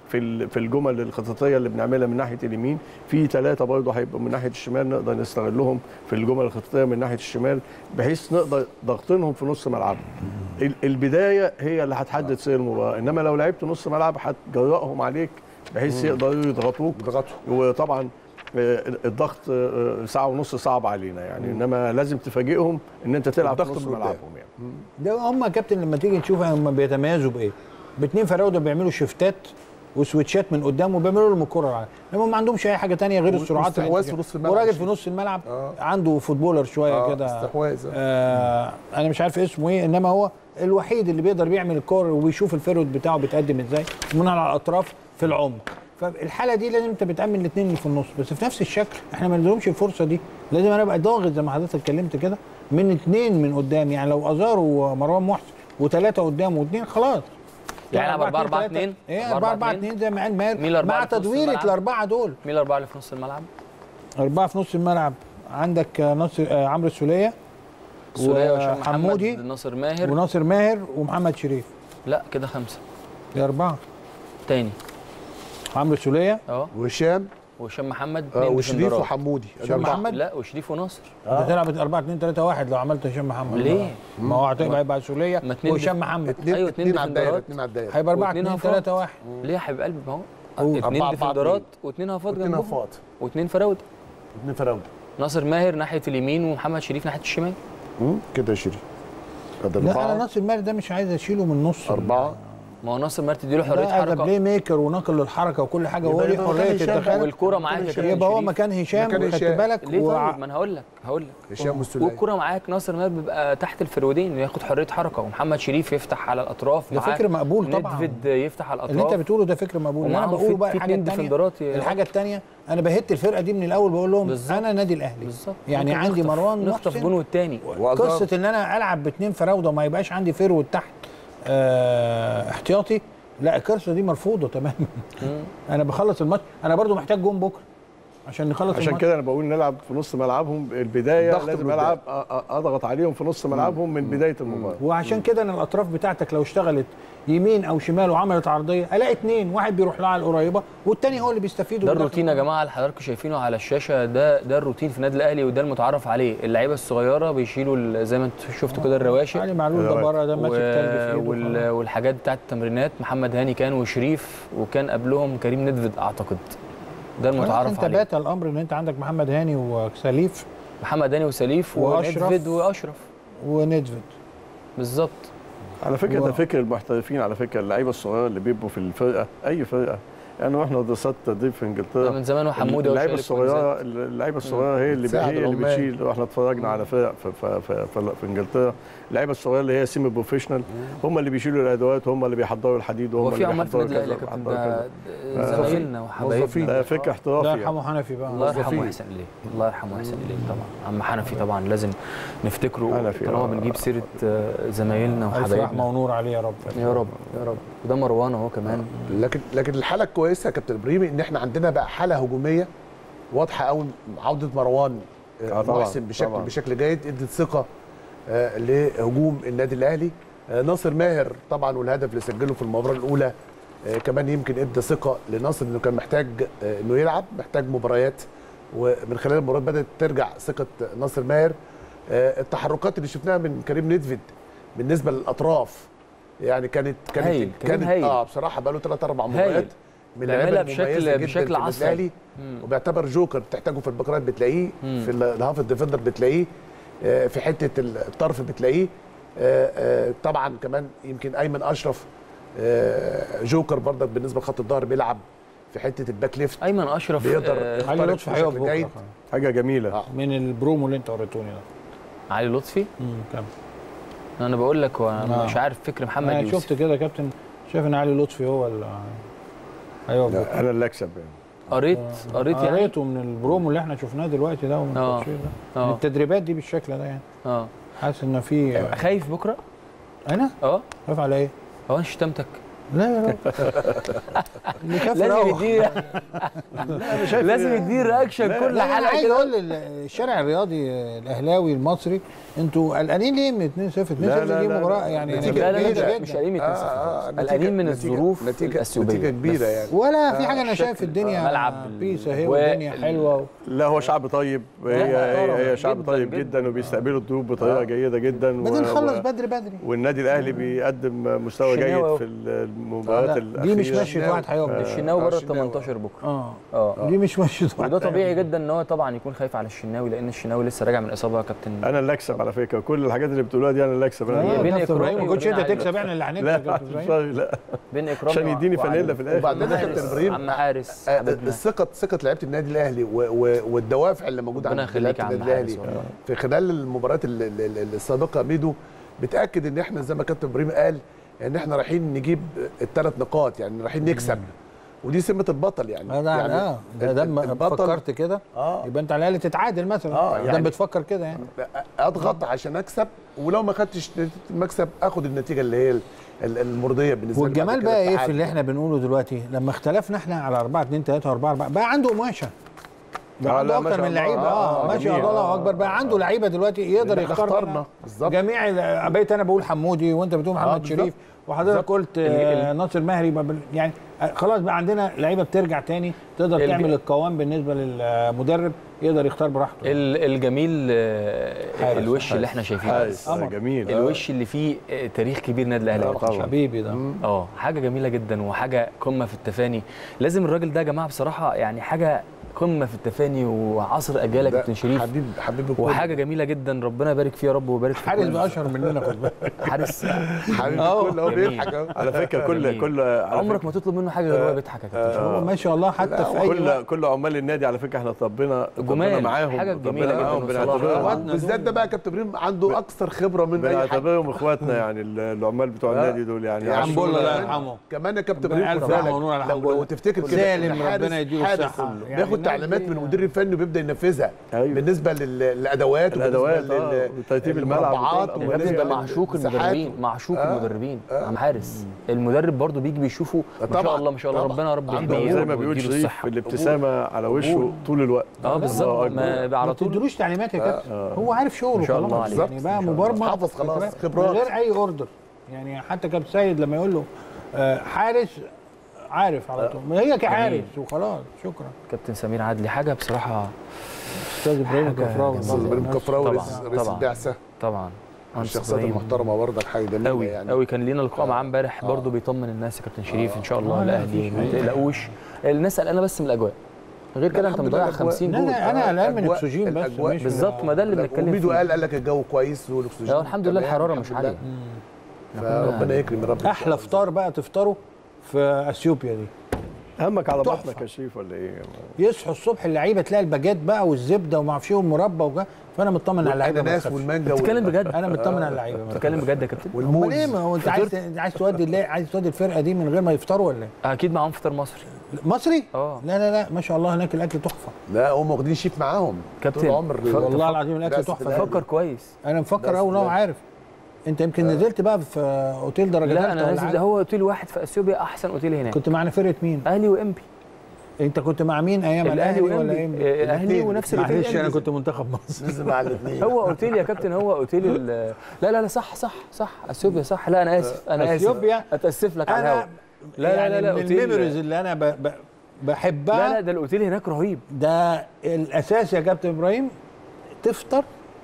S2: في ال- في الجمل الخططيه اللي بنعملها من ناحيه اليمين في ثلاثه برضه هيبقوا من ناحيه الشمال نقدر نستغلهم في الجمل الخططيه من ناحيه الشمال بحيث نقدر ضغطينهم في نص ملعبهم ال- البدايه هي اللي هتحدد سير المباراه انما لو لعبت نص ملعب هتجرأهم عليك بحيث يقدروا يضغطوك
S3: بيضغطوا
S2: وطبعا آه، الضغط آه، ساعه ونص صعب علينا يعني انما لازم تفاجئهم ان انت تلعب في
S3: الضغط
S2: نص
S3: من قدام.
S2: ملعبهم يعني
S4: ده هم يا كابتن لما تيجي تشوف هم بيتميزوا بايه؟ باثنين فراوده بيعملوا شيفتات وسويتشات من قدام وبيعملوا لهم الكره العالية لما ما عندهمش اي حاجه تانية غير السرعات اللي
S3: واستحواذ
S4: انت-
S3: في نص الملعب.
S4: وراجل في نص الملعب
S3: آه.
S4: عنده فوتبولر شويه
S3: آه،
S4: كده
S3: استحواذ.
S4: آه انا مش عارف اسمه ايه انما هو الوحيد اللي بيقدر بيعمل الكور وبيشوف الفيرود بتاعه بيتقدم ازاي من على الاطراف في العمق فالحاله دي لازم انت بتامن الاثنين اللي في النص بس في نفس الشكل احنا ما نديلهمش الفرصه دي لازم انا ابقى ضاغط زي ما حضرتك اتكلمت كده من اثنين من قدام يعني لو ازار ومروان محسن وثلاثه قدام واثنين خلاص
S1: يعني يلعب 4 4
S4: تلاتة.
S1: 2
S4: ايه 4 4 2 زي ما قال ماهر
S1: مين الأربعة
S4: مع
S1: اللي في نص
S4: تدويره
S1: الملعب؟
S4: الاربعه دول
S1: مين الاربعه اللي في نص الملعب؟
S4: اربعه في نص الملعب عندك آه، ناصر آه، عمرو السوليه
S1: سوريا وهشام
S4: وحمودي
S1: محمد ناصر ماهر
S4: وناصر ماهر ومحمد شريف
S1: لا كده خمسه
S4: دي اربعه
S1: تاني
S4: عمرو السوليه
S1: اه
S3: وهشام
S1: وهشام محمد
S3: آه،
S1: اتنين
S3: وشريف
S1: ديفندرات.
S3: وحمودي
S4: هشام
S3: أربعة.
S4: محمد
S1: لا وشريف وناصر
S4: انت تلعب 4 2 3 1 لو عملت هشام محمد
S1: ليه؟
S4: ما هو هتبقى يبقى سوليه
S1: ما اتنين
S4: وهشام
S1: دي-
S4: محمد
S3: اتنين
S1: أيوة،
S3: اتنين
S1: اتنين
S3: على الدايره
S1: ديفندرات.
S3: اتنين على الدايره
S4: هيبقى 4
S1: واتنين
S4: 2
S1: هافات.
S4: 3 1
S1: ليه يا حبيب قلبي ما هو
S4: قول.
S1: اتنين
S3: أربعة، أربعة،
S1: ديفندرات واتنين هافات
S3: اتنين
S1: جنبهم
S3: هفات
S1: واتنين فراوده
S3: اتنين فراوده
S1: ناصر ماهر ناحيه اليمين ومحمد شريف ناحيه الشمال
S3: كده يا شيري ادي
S4: لا انا
S3: اربعه
S4: ناصر ماهر ده مش عايز اشيله من النص
S3: اربعه
S1: ما هو ناصر ماهر تديله حريه
S4: ده ده
S1: حركه
S4: بلاي ميكر وناقل للحركه وكل حاجه وهو
S3: يبقى
S4: ليه
S3: يبقى
S4: حريه
S3: مكان هشام
S4: التخيل
S1: والكوره معاك يا كابتن
S4: يبقى هو
S1: شريف.
S4: مكان هشام
S3: مكان
S4: خدت
S3: هشام.
S4: بالك
S1: ليه
S4: وع-
S1: طيب ما انا هقول لك هقول لك
S3: هشام والسولية.
S1: والكوره معاك ناصر ماهر بيبقى تحت الفرودين وياخد حريه حركه ومحمد شريف يفتح على الاطراف
S4: ده
S1: معاه
S4: فكر مقبول طبعا
S1: ندفد يفتح على
S4: اللي انت
S1: الاطراف
S4: بتقوله ده فكر مقبول اللي انا
S1: ومعاهم
S4: بقوله
S1: في-
S4: بقى
S1: في
S4: الحاجه
S1: اتنين
S4: الثانيه
S1: ديفندرات ي-
S4: الحاجه الثانيه انا بهت الفرقه دي من الاول بقول لهم
S1: بالظبط.
S4: انا نادي الاهلي
S1: بالظبط
S4: يعني
S1: ممكن
S4: عندي
S1: نخطف-
S4: مروان
S1: نخطف
S4: محسن
S1: جون والتاني
S3: وأزار.
S4: قصه ان انا العب باثنين فراوده وما يبقاش عندي فيرود تحت آه احتياطي لا القصه دي مرفوضه تماما انا بخلص الماتش انا برضو محتاج جون بكره عشان نخلص
S2: عشان
S4: الماتش
S2: كده انا بقول نلعب في نص ملعبهم البدايه
S3: ضغط
S2: لازم
S3: من قدام.
S2: العب أ- أ- اضغط عليهم في نص ملعبهم من بدايه المباراه
S4: وعشان كده انا الاطراف بتاعتك لو اشتغلت يمين او شمال وعملت عرضيه الاقي اثنين واحد بيروح لها على القريبه والتاني هو اللي بيستفيد
S1: ده الروتين يا جماعه اللي حضراتكم شايفينه على الشاشه ده ده الروتين في النادي الاهلي وده المتعارف عليه اللعيبه الصغيره بيشيلوا ال- زي ما انتوا شفتوا كده الرواشق
S4: علي معلول ده بره ده ماسك تلج في
S1: و...
S4: ايده
S1: وال...
S4: خلاص.
S1: والحاجات بتاعت التمرينات محمد هاني كان وشريف وكان قبلهم كريم ندفد اعتقد ده
S4: خلاص
S1: المتعارف
S4: انت
S1: عليه
S4: بات الامر ان انت عندك محمد هاني وسليف
S1: محمد هاني وسليف
S4: وأشرف.
S1: وندفد واشرف
S4: وندفد
S1: بالظبط
S2: على فكره
S4: و-
S2: ده فكر المحترفين على فكره اللعيبه الصغيره اللي بيبقوا في الفرقه اي فرقه يعني واحنا دراسات تدريب في
S1: ده
S2: انجلترا
S1: من زمان وحموده
S2: اللعيبه
S1: وشالك
S2: الصغيره اللعيبه الصغيره هي اللي
S3: تساعد
S2: هي اللي
S3: العمال.
S2: بتشيل واحنا اتفرجنا على فرق في, في, في, في, في انجلترا اللعيبه الصغيره اللي هي سيمي بروفيشنال هم اللي بيشيلوا الادوات هم اللي بيحضروا الحديد
S1: هو
S2: وهم
S1: في
S2: اللي
S1: عمال في
S2: بيحضروا
S1: النادي
S2: كذا
S1: الاهلي يا كابتن
S2: ويحضروا
S1: ده
S2: كذا.
S1: ده زمايلنا
S3: موظفين.
S1: وحبايبنا
S2: ده فكر
S4: الله
S2: احترافي يعني.
S4: يرحمه حنفي بقى
S1: الله يرحمه
S3: موظفين.
S1: ويحسن اليه الله يرحمه ويحسن اليه طبعا عم حنفي طبعا لازم نفتكره
S2: حنفي،
S1: طالما
S2: آه.
S1: بنجيب سيره آه، زمايلنا
S4: الف رحمه
S1: وحبايبنا
S4: ونور عليه يا رب
S1: يا رب يا رب وده مروان اهو كمان
S3: لكن لكن الحاله الكويسه يا كابتن ابراهيم ان احنا عندنا بقى حاله هجوميه واضحه قوي عوده مروان آه،
S2: آه طبعاً،
S3: محسن بشكل
S2: طبعاً.
S3: بشكل جيد ادت ثقه آه، لهجوم النادي الاهلي آه، ناصر ماهر طبعا والهدف اللي سجله في المباراه الاولى آه، كمان يمكن ادى ثقه لناصر انه كان محتاج آه، انه يلعب محتاج مباريات ومن خلال المباريات بدات ترجع ثقه ناصر ماهر آه، التحركات اللي شفناها من كريم ندفد بالنسبه للاطراف يعني كانت كانت
S1: هايل، كريم
S3: كانت
S1: هايل.
S3: اه بصراحه بقى له ثلاث اربع
S1: هايل.
S3: مباريات من
S1: بيعملها
S3: اللعيبه
S1: بشكل-
S3: المميزه جدا
S1: بشكل
S3: في النادي
S1: عصبي.
S3: الأهلي،
S1: مم.
S3: وبيعتبر جوكر تحتاجه في البكرات بتلاقيه
S1: مم.
S3: في ال- الهاف ديفندر بتلاقيه آه، في حته الطرف بتلاقيه آه، آه، طبعا كمان يمكن ايمن اشرف آه، جوكر برضك بالنسبه لخط الظهر بيلعب في حته الباك ليفت
S1: ايمن اشرف
S3: بيقدر
S1: آه
S3: يخترق
S4: علي لطفي
S3: بشكل
S4: هيقف بكره
S3: جيد.
S4: خلاص.
S2: حاجه جميله
S3: آه.
S4: من البرومو اللي انت وريتوني ده
S1: علي لطفي
S4: امم كمل
S1: انا بقول لك هو أنا
S4: آه.
S1: مش عارف فكر محمد
S4: انا
S1: يوسف
S4: شفت كده يا كابتن شايف ان علي لطفي هو اللي هيقف بكره
S2: انا اللي اكسب يعني
S1: قريت قريت يعني
S4: قريته من البرومو اللي احنا شفناه دلوقتي ده ومن
S1: آه.
S4: التفسير ده من
S1: اه
S4: التدريبات دي بالشكل ده يعني
S1: اه
S4: حاسس ان في
S1: خايف بكره
S4: انا
S1: اه
S4: خايف على ايه؟
S1: هو انا شتمتك
S4: لا يا راجل اللي كافر
S1: لازم
S4: روح.
S1: يديه
S2: انا شايف
S1: لازم
S2: إن-
S1: يديه رياكشن
S2: لا،
S1: كل
S4: لا انا
S1: حلقه
S4: عايز
S1: كده
S4: اقول للشارع الرياضي الاهلاوي المصري انتوا قلقانين ليه من 2 0 2 0
S2: لا، لا،
S4: دي
S2: لا،
S4: مباراه
S2: لا.
S4: يعني
S3: نتيجة-
S1: لا لا لا
S4: جيدة
S1: مش- مش
S4: جدا.
S1: قلقانين
S3: آه،
S1: 2
S3: آه، نتيجة-
S1: قلقانين من
S3: نتيجة-
S1: الظروف
S3: نتيجة
S1: الأثيوبية
S3: نتيجة كبيرة
S1: بس.
S3: يعني
S4: ولا في حاجه انا شايف الدنيا
S1: ملعب
S4: بيس اهي
S1: الأجواء،
S4: والدنيا
S1: ال-
S4: حلوه
S2: لا هو شعب طيب هي
S1: محترم
S2: هي, هي شعب
S1: جداً
S2: طيب
S1: جداً.
S2: جدا وبيستقبلوا الضيوف بطريقه جيده جدا
S4: بدنا نخلص
S2: و...
S4: بدري بدري
S2: والنادي الاهلي بيقدم مستوى
S1: الشناوي
S2: جيد في المباريات
S4: لا،
S2: الأخيرة
S4: دي مش مشية واحد هيقف
S1: الشناوي
S3: آه،
S1: بره ال
S3: الشناوي.
S1: 18 بكره
S4: اه
S1: اه
S4: دي مش مشية واحد
S1: وده طبيعي
S4: هيقف.
S1: جدا ان هو طبعا يكون خايف على الشناوي لان الشناوي لسه راجع من اصابه يا كابتن
S2: انا اللي اكسب على فكره كل الحاجات اللي بتقولوها دي انا اللي اكسب
S4: لا،
S2: انا
S1: بين
S4: كابتن
S1: إكرامي
S4: ابراهيم ما كنتش انت
S1: وبين علي.
S4: تكسب احنا اللي هنكسب
S2: لا
S4: يا كابتن ابراهيم
S2: لا
S1: بين اكرامي
S2: عشان يديني
S1: وعلي.
S2: فانيلا في الاخر
S3: وبعدين يا
S1: عم
S3: كابتن
S1: حارس
S3: ابراهيم
S1: عم حارس
S3: آه،
S1: حبيبنا
S3: الثقه ثقه لعيبه النادي الاهلي و- و- والدوافع اللي موجوده
S1: ربنا
S3: عند
S1: يخليك
S3: لعيبه
S1: يا عم
S3: النادي
S1: حارس
S3: الاهلي
S1: والله.
S3: في خلال المباريات ال- ال- ال- السابقه ميدو بتاكد ان احنا زي ما كابتن ابراهيم قال ان احنا رايحين نجيب الثلاث نقاط يعني رايحين نكسب ودي سمه البطل يعني
S4: اه ده يعني اه ده دام
S3: البطل-
S4: فكرت كده
S3: اه
S4: يبقى انت على الاقل تتعادل مثلا
S3: آه،
S4: دام
S3: يعني-
S4: بتفكر كده يعني
S3: اضغط عشان اكسب ولو ما خدتش نتيجة المكسب اخد النتيجه اللي هي ال- ال- المرضيه بالنسبه لي بعد
S4: والجمال
S3: كده
S4: بقى ايه في
S3: التعادل.
S4: اللي احنا بنقوله دلوقتي لما اختلفنا احنا على 4 2 3 4 4 بقى عنده قماشه بقى
S2: آه،
S4: عنده
S2: لا، ما
S4: اكتر
S2: شاء
S4: من
S2: الله.
S4: لعيبه اه
S3: آه،
S4: ما شاء
S3: جميل.
S4: الله اكبر بقى عنده لعيبه دلوقتي يقدر
S3: إحنا
S4: يختار
S3: اخترنا.
S4: منها.
S3: بالظبط.
S4: جميع ال- بقيت انا بقول حمودي وانت بتقول محمد
S3: بالظبط.
S4: شريف وحضرتك
S3: بالظبط.
S4: قلت آه، ناصر مهري ما بال- يعني آه، خلاص بقى عندنا لعيبه بترجع تاني تقدر
S1: الج-
S4: تعمل القوام بالنسبه للمدرب يقدر يختار براحته
S1: ال- الجميل آه،
S4: حارس،
S1: الوش اللي احنا شايفينه
S2: حارس
S4: قمر.
S2: جميل
S1: الوش اللي فيه آه، تاريخ كبير نادي الاهلي
S2: آه،
S1: يا كابتن
S2: طبعاً.
S4: حبيبي ده
S1: اه حاجه جميله جدا وحاجه قمه في التفاني لازم الراجل ده يا جماعه بصراحه يعني حاجه قمه في التفاني وعصر اجيال يا
S3: ده
S1: كابتن شريف
S3: حبيب حبيب الكل.
S1: وحاجه جميله جدا ربنا يبارك فيه يا رب ويبارك في
S4: حارس
S1: كل-
S4: بقى اشهر مننا خد بالك
S1: حارس
S3: حبيب
S4: آه،
S3: الكل هو
S1: جميل.
S3: بيضحك اهو
S2: على فكره كل
S1: جميل.
S2: كل على
S1: عمرك ما تطلب منه حاجه غير هو بيضحك يا كابتن شريف
S4: هو ما شاء الله حتى في اي
S2: كل
S4: وقت
S2: كل عمال النادي على فكره احنا طبنا طبنا
S1: جمال.
S2: معاهم
S1: حاجة
S2: طبنا
S1: جميلة جدا
S2: معاهم
S1: وصلاح.
S2: بنعتبرهم
S4: أخواتنا
S3: بالذات ده بقى كابتن ابراهيم عنده اكثر خبره من اي حد
S2: بنعتبرهم اخواتنا يعني ال- العمال بتوع النادي دول يعني
S3: يا عم
S2: عاشونا.
S4: بولا الله
S3: كمان-
S4: يرحمه
S3: كمان يا كابتن
S4: ربنا
S3: ابراهيم
S4: ألف
S3: خد
S4: رحمة
S3: بالك
S4: ونور على
S3: لو,
S4: حمودة.
S3: لو تفتكر كده
S4: سالم
S3: إن حارس-
S4: ربنا يديله
S3: حارس
S4: الصحة. يعني
S3: بياخد
S4: الناس
S3: تعليمات
S4: دي-
S3: من المدير الفني وبيبدا ينفذها
S2: أيوة.
S3: بالنسبه لل- للادوات
S2: الأدوات،
S3: وبالنسبة
S2: آه،
S3: لل-
S2: وترتيب الملعب
S3: للمربعات
S2: وكل-
S1: يا كابتن ده
S3: وبالنسبة
S1: معشوق
S3: للمساحات.
S1: المدربين معشوق
S3: آه.
S1: المدربين عم حارس المدرب برضو بيجي بيشوفه ما شاء
S3: طبعاً،
S1: الله ما شاء الله
S3: طبعاً.
S1: ربنا يا رب
S3: عنده
S1: يحميه
S2: زي
S1: يا
S2: ما
S1: رب
S2: بيقول
S1: ويديله
S2: شريف
S1: الصحه
S2: الابتسامه على وشه طول الوقت
S1: اه بالظبط
S2: الله
S1: ما
S2: أكبر.
S1: على
S4: ما
S1: طول
S4: تدلوش تعليمات يا كابتن هو عارف شغله
S1: ما شاء الله
S4: خلاص
S1: عليه.
S4: يعني بقى مبرمج
S3: حافظ خلاص،
S4: من
S3: خبرات.
S4: غير اي اوردر يعني حتى كابتن سيد لما يقول له آه، حارس عارف على طول ما هي كحارس وخلاص شكرا
S1: كابتن سمير عدلي حاجه بصراحه
S4: استاذ ابراهيم
S1: حاجة
S4: الكفراوي
S1: جميلة.
S3: استاذ ابراهيم كفراوي
S1: طبعاً،
S3: رئيس رئيس
S1: طبعاً.
S3: البعثه
S1: طبعا
S3: من الشخصيات المحترمه برضك حاجه جميله
S1: قوي
S3: يعني
S1: قوي كان لينا لقاء معاه امبارح برضه بيطمن الناس يا كابتن شريف ان شاء الله الاهلي ما تقلقوش الناس قلقانه بس من الاجواء غير كده انت
S3: الحمد لله
S1: مضيع
S3: الأجواء.
S1: 50
S4: لا
S1: جول
S4: لا انا قلقان من
S3: الأجواء-
S4: الاكسجين بس
S3: الأجواء
S4: مش
S1: بالظبط ما ده اللي بنتكلم
S3: وميدو
S1: فيه
S3: قال قال لك الجو كويس والاكسجين
S1: اه الحمد لله
S3: تمام،
S1: الحراره
S3: الحمد
S1: مش
S3: لله.
S1: عاليه
S3: فربنا يكرم يا رب إن شاء
S4: احلى
S3: الله.
S4: فطار بقى تفطره في اثيوبيا دي
S2: همك على
S4: تحفة.
S2: بطنك يا شريف ولا ايه
S4: يصحوا الصبح اللعيبه تلاقي الباجيت بقى والزبده وما اعرفش ايه والمربى وكده فانا مطمن على اللعيبه ما
S3: الاناناس
S4: تخافش.
S3: والمانجا وال-
S1: بتتكلم بجد
S4: انا مطمن على اللعيبه ما
S1: بتتكلم بجد يا كابتن
S4: امال ايه ما هو انت عايز عايز تودي اللي- عايز تودي الفرقه دي من غير ما يفطروا ولا ايه؟
S1: اكيد معاهم فطار مصري
S4: مصري؟
S1: اه
S4: لا لا لا ما شاء الله هناك الاكل تحفه
S3: لا هم واخدين شيف معاهم
S1: كابتن،
S3: طول عمر
S1: ف-
S4: والله العظيم الاكل
S3: بس
S4: تحفه
S3: الأهلي.
S1: فكر كويس
S4: انا مفكر
S3: بس
S4: اول لو
S3: لا.
S4: عارف انت يمكن نزلت بقى في اوتيل درجه
S1: لا
S4: ثالثه
S1: انا
S4: ولا
S1: نازل
S4: حاجة؟
S1: ده هو اوتيل واحد في اثيوبيا احسن اوتيل هناك
S4: كنت معنا فرقه مين؟
S1: اهلي وامبي
S4: انت كنت مع مين ايام
S1: الاهلي
S4: الاهلي ولا
S1: وامبي
S4: ايه؟
S1: آه، اهلي
S3: الاتنين.
S1: ونفس الاوتيل
S4: معلش انا
S1: إمبي.
S4: كنت منتخب مصر
S3: نزل مع الاثنين
S1: هو اوتيل يا كابتن هو اوتيل ال- لا لا لا صح صح صح اثيوبيا صح لا انا اسف انا اسف
S4: أثيوبيا؟
S1: اتاسف لك على
S4: انا
S1: الهوا لا لا لا لا
S4: من
S1: أوتيل-
S4: الميموريز اللي انا ب... ب...
S1: لا
S4: بحبها
S1: لا ده الاوتيل هناك رهيب
S4: ده الاساس يا كابتن ابراهيم تفطر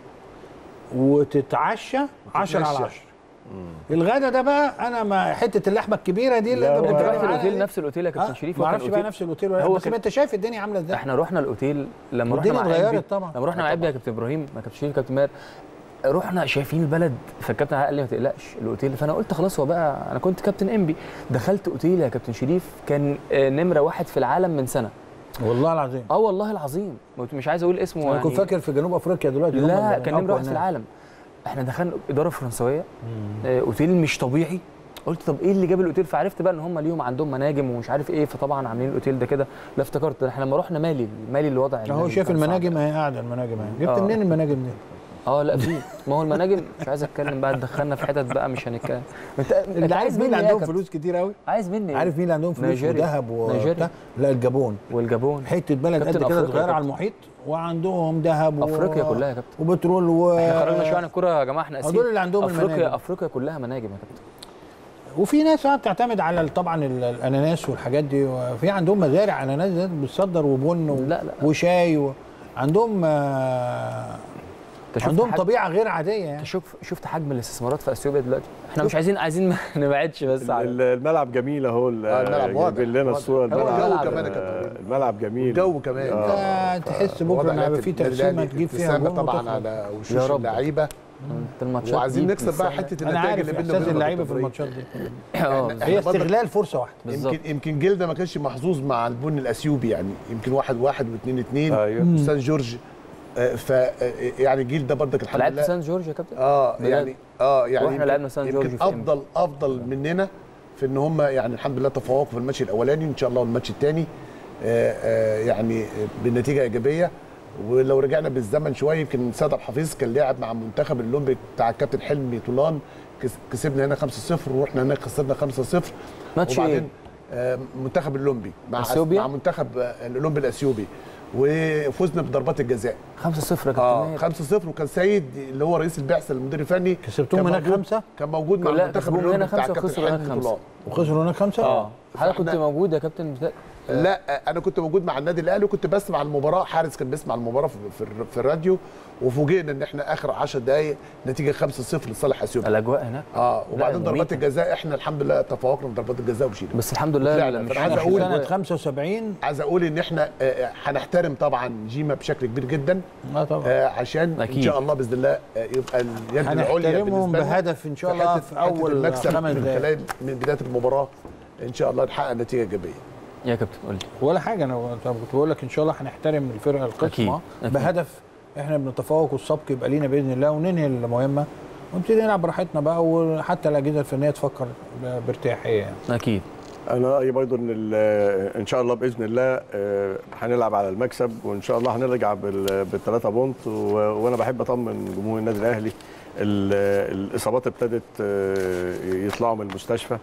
S4: وتتعشى 10 على 10 الغدا ده بقى انا ما حته اللحمه الكبيره دي اللي
S2: لا،
S4: انت
S2: هو-
S1: انت
S4: بتتكلم
S1: رحت
S4: عنها
S1: الاوتيل
S4: دي.
S1: نفس الاوتيل يا كابتن
S4: آه،
S1: شريف
S4: ما
S1: هو كان
S4: اعرفش بقى
S1: أوتيل-
S4: نفس الاوتيل ولا
S1: هو
S4: لا، بس
S1: كان-
S4: ما انت شايف الدنيا عامله ازاي
S1: احنا رحنا الاوتيل لما رحنا
S4: الدنيا
S1: مع
S4: اتغيرت
S1: إمبي-
S4: طبعا.
S1: لما رحنا مع ابني يا كابتن ابراهيم ما كابتن شريف كابتن ماهر رحنا شايفين البلد فالكابتن قال لي ما تقلقش الاوتيل فانا قلت خلاص هو بقى انا كنت كابتن انبي دخلت اوتيل يا كابتن شريف كان آه، نمره واحد في العالم من سنه
S4: والله العظيم
S1: اه والله العظيم مش عايز اقول اسمه
S4: انا
S1: يعني
S4: كنت فاكر في جنوب افريقيا دلوقتي هم
S1: لا
S4: اللي
S1: كان نمره
S4: أقوى
S1: واحد في
S4: ناس.
S1: العالم احنا دخلنا اداره فرنسويه آه، اوتيل مش طبيعي قلت طب ايه اللي جاب الاوتيل فعرفت بقى ان هم ليهم عندهم مناجم ومش عارف ايه فطبعا عاملين الاوتيل ده كده لا افتكرت احنا لما رحنا مالي مالي اللي وضع
S4: اهو
S1: المالي
S4: شايف
S1: كان صعب.
S4: المناجم اهي قاعده المناجم اهي جبت
S1: آه.
S4: منين المناجم دي؟
S1: اه لا في ما هو المناجم مش عايز اتكلم بقى دخلنا في حتت بقى مش هنتكلم انت انت
S4: انت عارف مين اللي
S1: مني إيه يا
S4: عندهم
S1: كابتن؟
S4: فلوس كتير قوي
S1: عايز مني إيه؟
S4: عارف مين اللي عندهم فلوس
S1: نيجيريا.
S4: وذهب
S1: نيجيريا.
S4: وبتاع لا الجابون
S1: والجابون
S4: حته بلد
S1: كابتن
S4: قد كده
S1: أفريقيا
S4: صغيره
S1: يا
S4: على المحيط وعندهم ذهب و-
S1: افريقيا كلها يا كابتن
S4: وبترول و
S1: احنا خرجنا شويه عن الكوره يا جماعه احنا اسفين
S4: دول اللي عندهم
S1: افريقيا
S4: المناجم.
S1: افريقيا كلها مناجم يا كابتن
S4: وفي ناس بقى بتعتمد على ال- طبعا ال- الاناناس والحاجات دي وفي عندهم مزارع اناناس ده بتصدر وبن و...
S1: لا، لا.
S4: وشاي و... عندهم آه،
S1: انت شفت
S4: عندهم
S1: حجم-
S4: طبيعه غير عاديه يعني
S1: انت شوف شفت حجم الاستثمارات في اثيوبيا دلوقتي احنا مش عايزين عايزين ما نبعدش بس على
S2: ال- الملعب جميل اهو ال-
S3: آه، الملعب واضح،
S2: جايبين لنا
S3: واضح.
S2: الصوره
S3: هو
S2: الملعب
S3: الجو كمان يا كابتن.
S2: الملعب جميل
S3: الجو كمان
S2: آه.
S4: انت تحس
S3: وضع
S4: بكره ان
S3: لعيبة
S4: هيبقى في
S3: النادي
S4: تقسيمه
S3: الأهلي
S4: تجيب فيها
S3: ابتسامة
S4: جون
S3: طبعا
S4: وتخرج.
S3: على
S1: يا
S3: وشوش
S1: رب.
S3: اللعيبه
S1: انت الماتشات
S3: وعايزين
S1: دي
S3: نكسب بقى
S1: بتستنى.
S3: حته
S4: انا
S3: النتائج
S4: عارف
S3: اللي بيننا
S4: احساس
S3: وبين
S4: اللعيبه في
S3: الجمهورية.
S4: الماتشات دي
S1: اه
S3: إحنا
S4: هي
S3: برضك-
S4: استغلال فرصه واحده
S1: بالظبط.
S3: يمكن يمكن جلده ما كانش محظوظ مع البن الاثيوبي يعني يمكن واحد واحد واثنين اثنين
S2: ايوه
S3: سان جورج آه، ف آه، يعني الجيل ده برضك الحمد
S1: لعبت
S3: لله
S1: سان جورج يا كابتن
S3: اه
S1: بجد؟
S3: يعني اه يعني
S1: وإحنا
S3: يمكن-
S1: لعبنا سان جورج
S3: يمكن
S1: في إمتى؟
S3: افضل افضل مننا في ان هم يعني الحمد لله تفوقوا في الماتش الاولاني وان شاء الله الماتش الثاني يعني بنتيجه ايجابيه ولو رجعنا بالزمن شويه يمكن سيد عبد الحفيظ كان لاعب مع منتخب الاولمبي بتاع الكابتن حلمي طولان كس- كسبنا هنا 5-0 ورحنا هناك خسرنا 5-0
S1: ماتش
S3: وبعدين
S1: ايه؟
S3: آه، منتخب الاولمبي مع
S1: أثيوبيا؟
S3: مع منتخب آه، الاولمبي الاثيوبي وفزنا بضربات الجزاء
S1: 5-0 يا كابتن
S3: اه
S1: ماهر.
S3: 5-0 وكان سيد اللي هو رئيس البعثه المدير الفني
S4: كسبتهم
S3: كان
S4: هناك
S3: موجود-
S4: خمسة؟
S3: كان موجود مع
S1: لا،
S3: المنتخب
S1: كسبوهم
S3: الأولمبي
S1: هنا
S3: بتاع
S1: خمسة
S3: كابتن
S1: وخسروا هناك
S3: حلمي
S1: خمسة.
S3: طولان.
S4: وخسروا هناك خمسه
S1: اه حضرتك كنت
S3: فإحنا-
S1: موجود يا كابتن بتا-
S3: لا انا كنت موجود مع النادي الاهلي وكنت بسمع المباراه حارس كان بيسمع المباراه في, في, الر- في الراديو وفوجئنا ان احنا اخر 10 دقائق نتيجه 5-0 لصالح اثيوبيا
S1: الاجواء هناك
S3: اه وبعدين
S1: لا،
S3: ضربات
S1: مميتة.
S3: الجزاء احنا الحمد لله تفوقنا في ضربات الجزاء ومشينا
S1: بس الحمد لله
S3: لا، لا،
S1: مش
S3: فأنا عايز
S1: مش
S3: أقول
S1: الأجواء.
S4: سنه 75
S3: عايز اقول ان احنا آه، هنحترم طبعا جيما بشكل كبير جدا
S4: اه طبعا
S3: آه، عشان
S1: أكيد.
S3: ان شاء الله باذن الله آه، يبقى اليد العليا
S4: هنحترمهم
S3: بالنسبه لنا
S4: بهدف ان شاء الله
S3: حتة-
S4: في
S3: حتة
S4: اول
S3: المكسب
S4: خمس
S3: من
S4: دقائق
S3: خلال من بدايه المباراه ان شاء الله نحقق نتيجه ايجابيه
S1: يا كابتن قول لي
S4: ولا حاجه انا كنت بقول لك ان شاء الله هنحترم الفرقه
S1: أكيد،
S4: القسمه
S1: أكيد.
S4: بهدف احنا بنتفوق والسبق يبقى لينا باذن الله وننهي المهمه ونبتدي نلعب براحتنا بقى وحتى الاجهزه الفنيه تفكر ب- بارتياحيه يعني
S1: اكيد
S2: انا رايي برضو ان ال- ان شاء الله باذن الله آه، هنلعب على المكسب وان شاء الله هنرجع بال- بالثلاثه بونت و- وانا بحب اطمن جمهور النادي الاهلي ال- الاصابات ابتدت آه، يطلعوا من المستشفى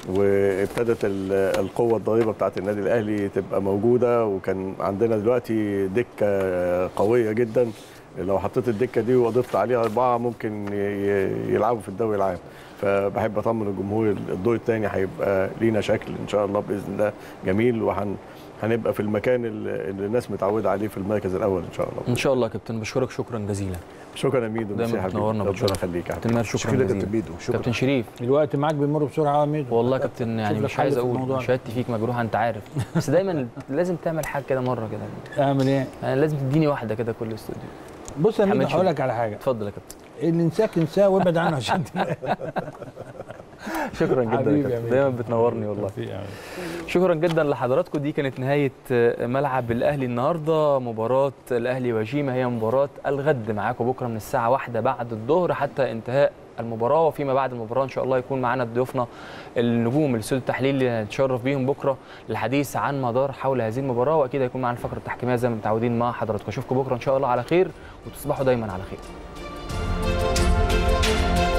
S2: وابتدت ال- القوه الضاربه بتاعت النادي الاهلي تبقى موجوده وكان عندنا دلوقتي دكه قويه جدا لو حطيت الدكه دي وضفت عليها اربعه ممكن ي- ي- يلعبوا في الدوري العام فبحب اطمن الجمهور الدور الثاني هيبقى لينا شكل ان شاء الله باذن الله جميل وهن هنبقى في المكان اللي اللي الناس متعوده عليه في المركز الاول ان شاء الله
S1: ان شاء الله يا كابتن بشكرك شكرا جزيلا
S2: شكرا يا ميدو
S1: دايما
S2: ميرسي يا حبيبي.
S1: بتنورنا
S2: ربنا
S1: وبتشرف.
S2: يخليك يا حبيبي
S1: كابتن ماهر شكرا
S3: شكرا لك يا
S1: جزيلا
S3: كابتن بيدو شكرا
S1: كابتن شريف
S4: الوقت معاك بيمر بسرعه يا ميدو
S1: والله يا كابتن يعني
S4: لك
S1: مش
S4: حل
S1: عايز
S4: في
S1: اقول
S4: الموضوع ده.
S1: شهادتي فيك مجروحه انت عارف بس دايما لازم تعمل حاجه كده مره كده
S4: اعمل ايه
S1: يعني لازم تديني واحده كده كل استوديو
S4: بص يا ميدو
S1: محمد
S4: هقول لك على حاجه
S1: اتفضل يا كابتن
S4: اللي انساك انساه وابعد عنه عشان
S1: شكرا جدا
S4: حبيبي
S1: يا
S4: يا
S1: كابتن
S4: ميدو.
S1: دايما بتنورني والله شكرا جدا لحضراتكم دي كانت نهايه ملعب الاهلي النهارده مباراه الاهلي وجيمه هي مباراه الغد معاكم بكره من الساعه واحدة بعد الظهر حتى انتهاء المباراه وفيما بعد المباراه ان شاء الله يكون معانا ضيوفنا النجوم الاستوديو التحليلي اللي هنتشرف بيهم بكره للحديث عن مدار حول هذه المباراه واكيد هيكون معانا الفقره التحكيميه زي ما متعودين مع حضراتكم اشوفكم بكره ان شاء الله على خير وتصبحوا دايما على خير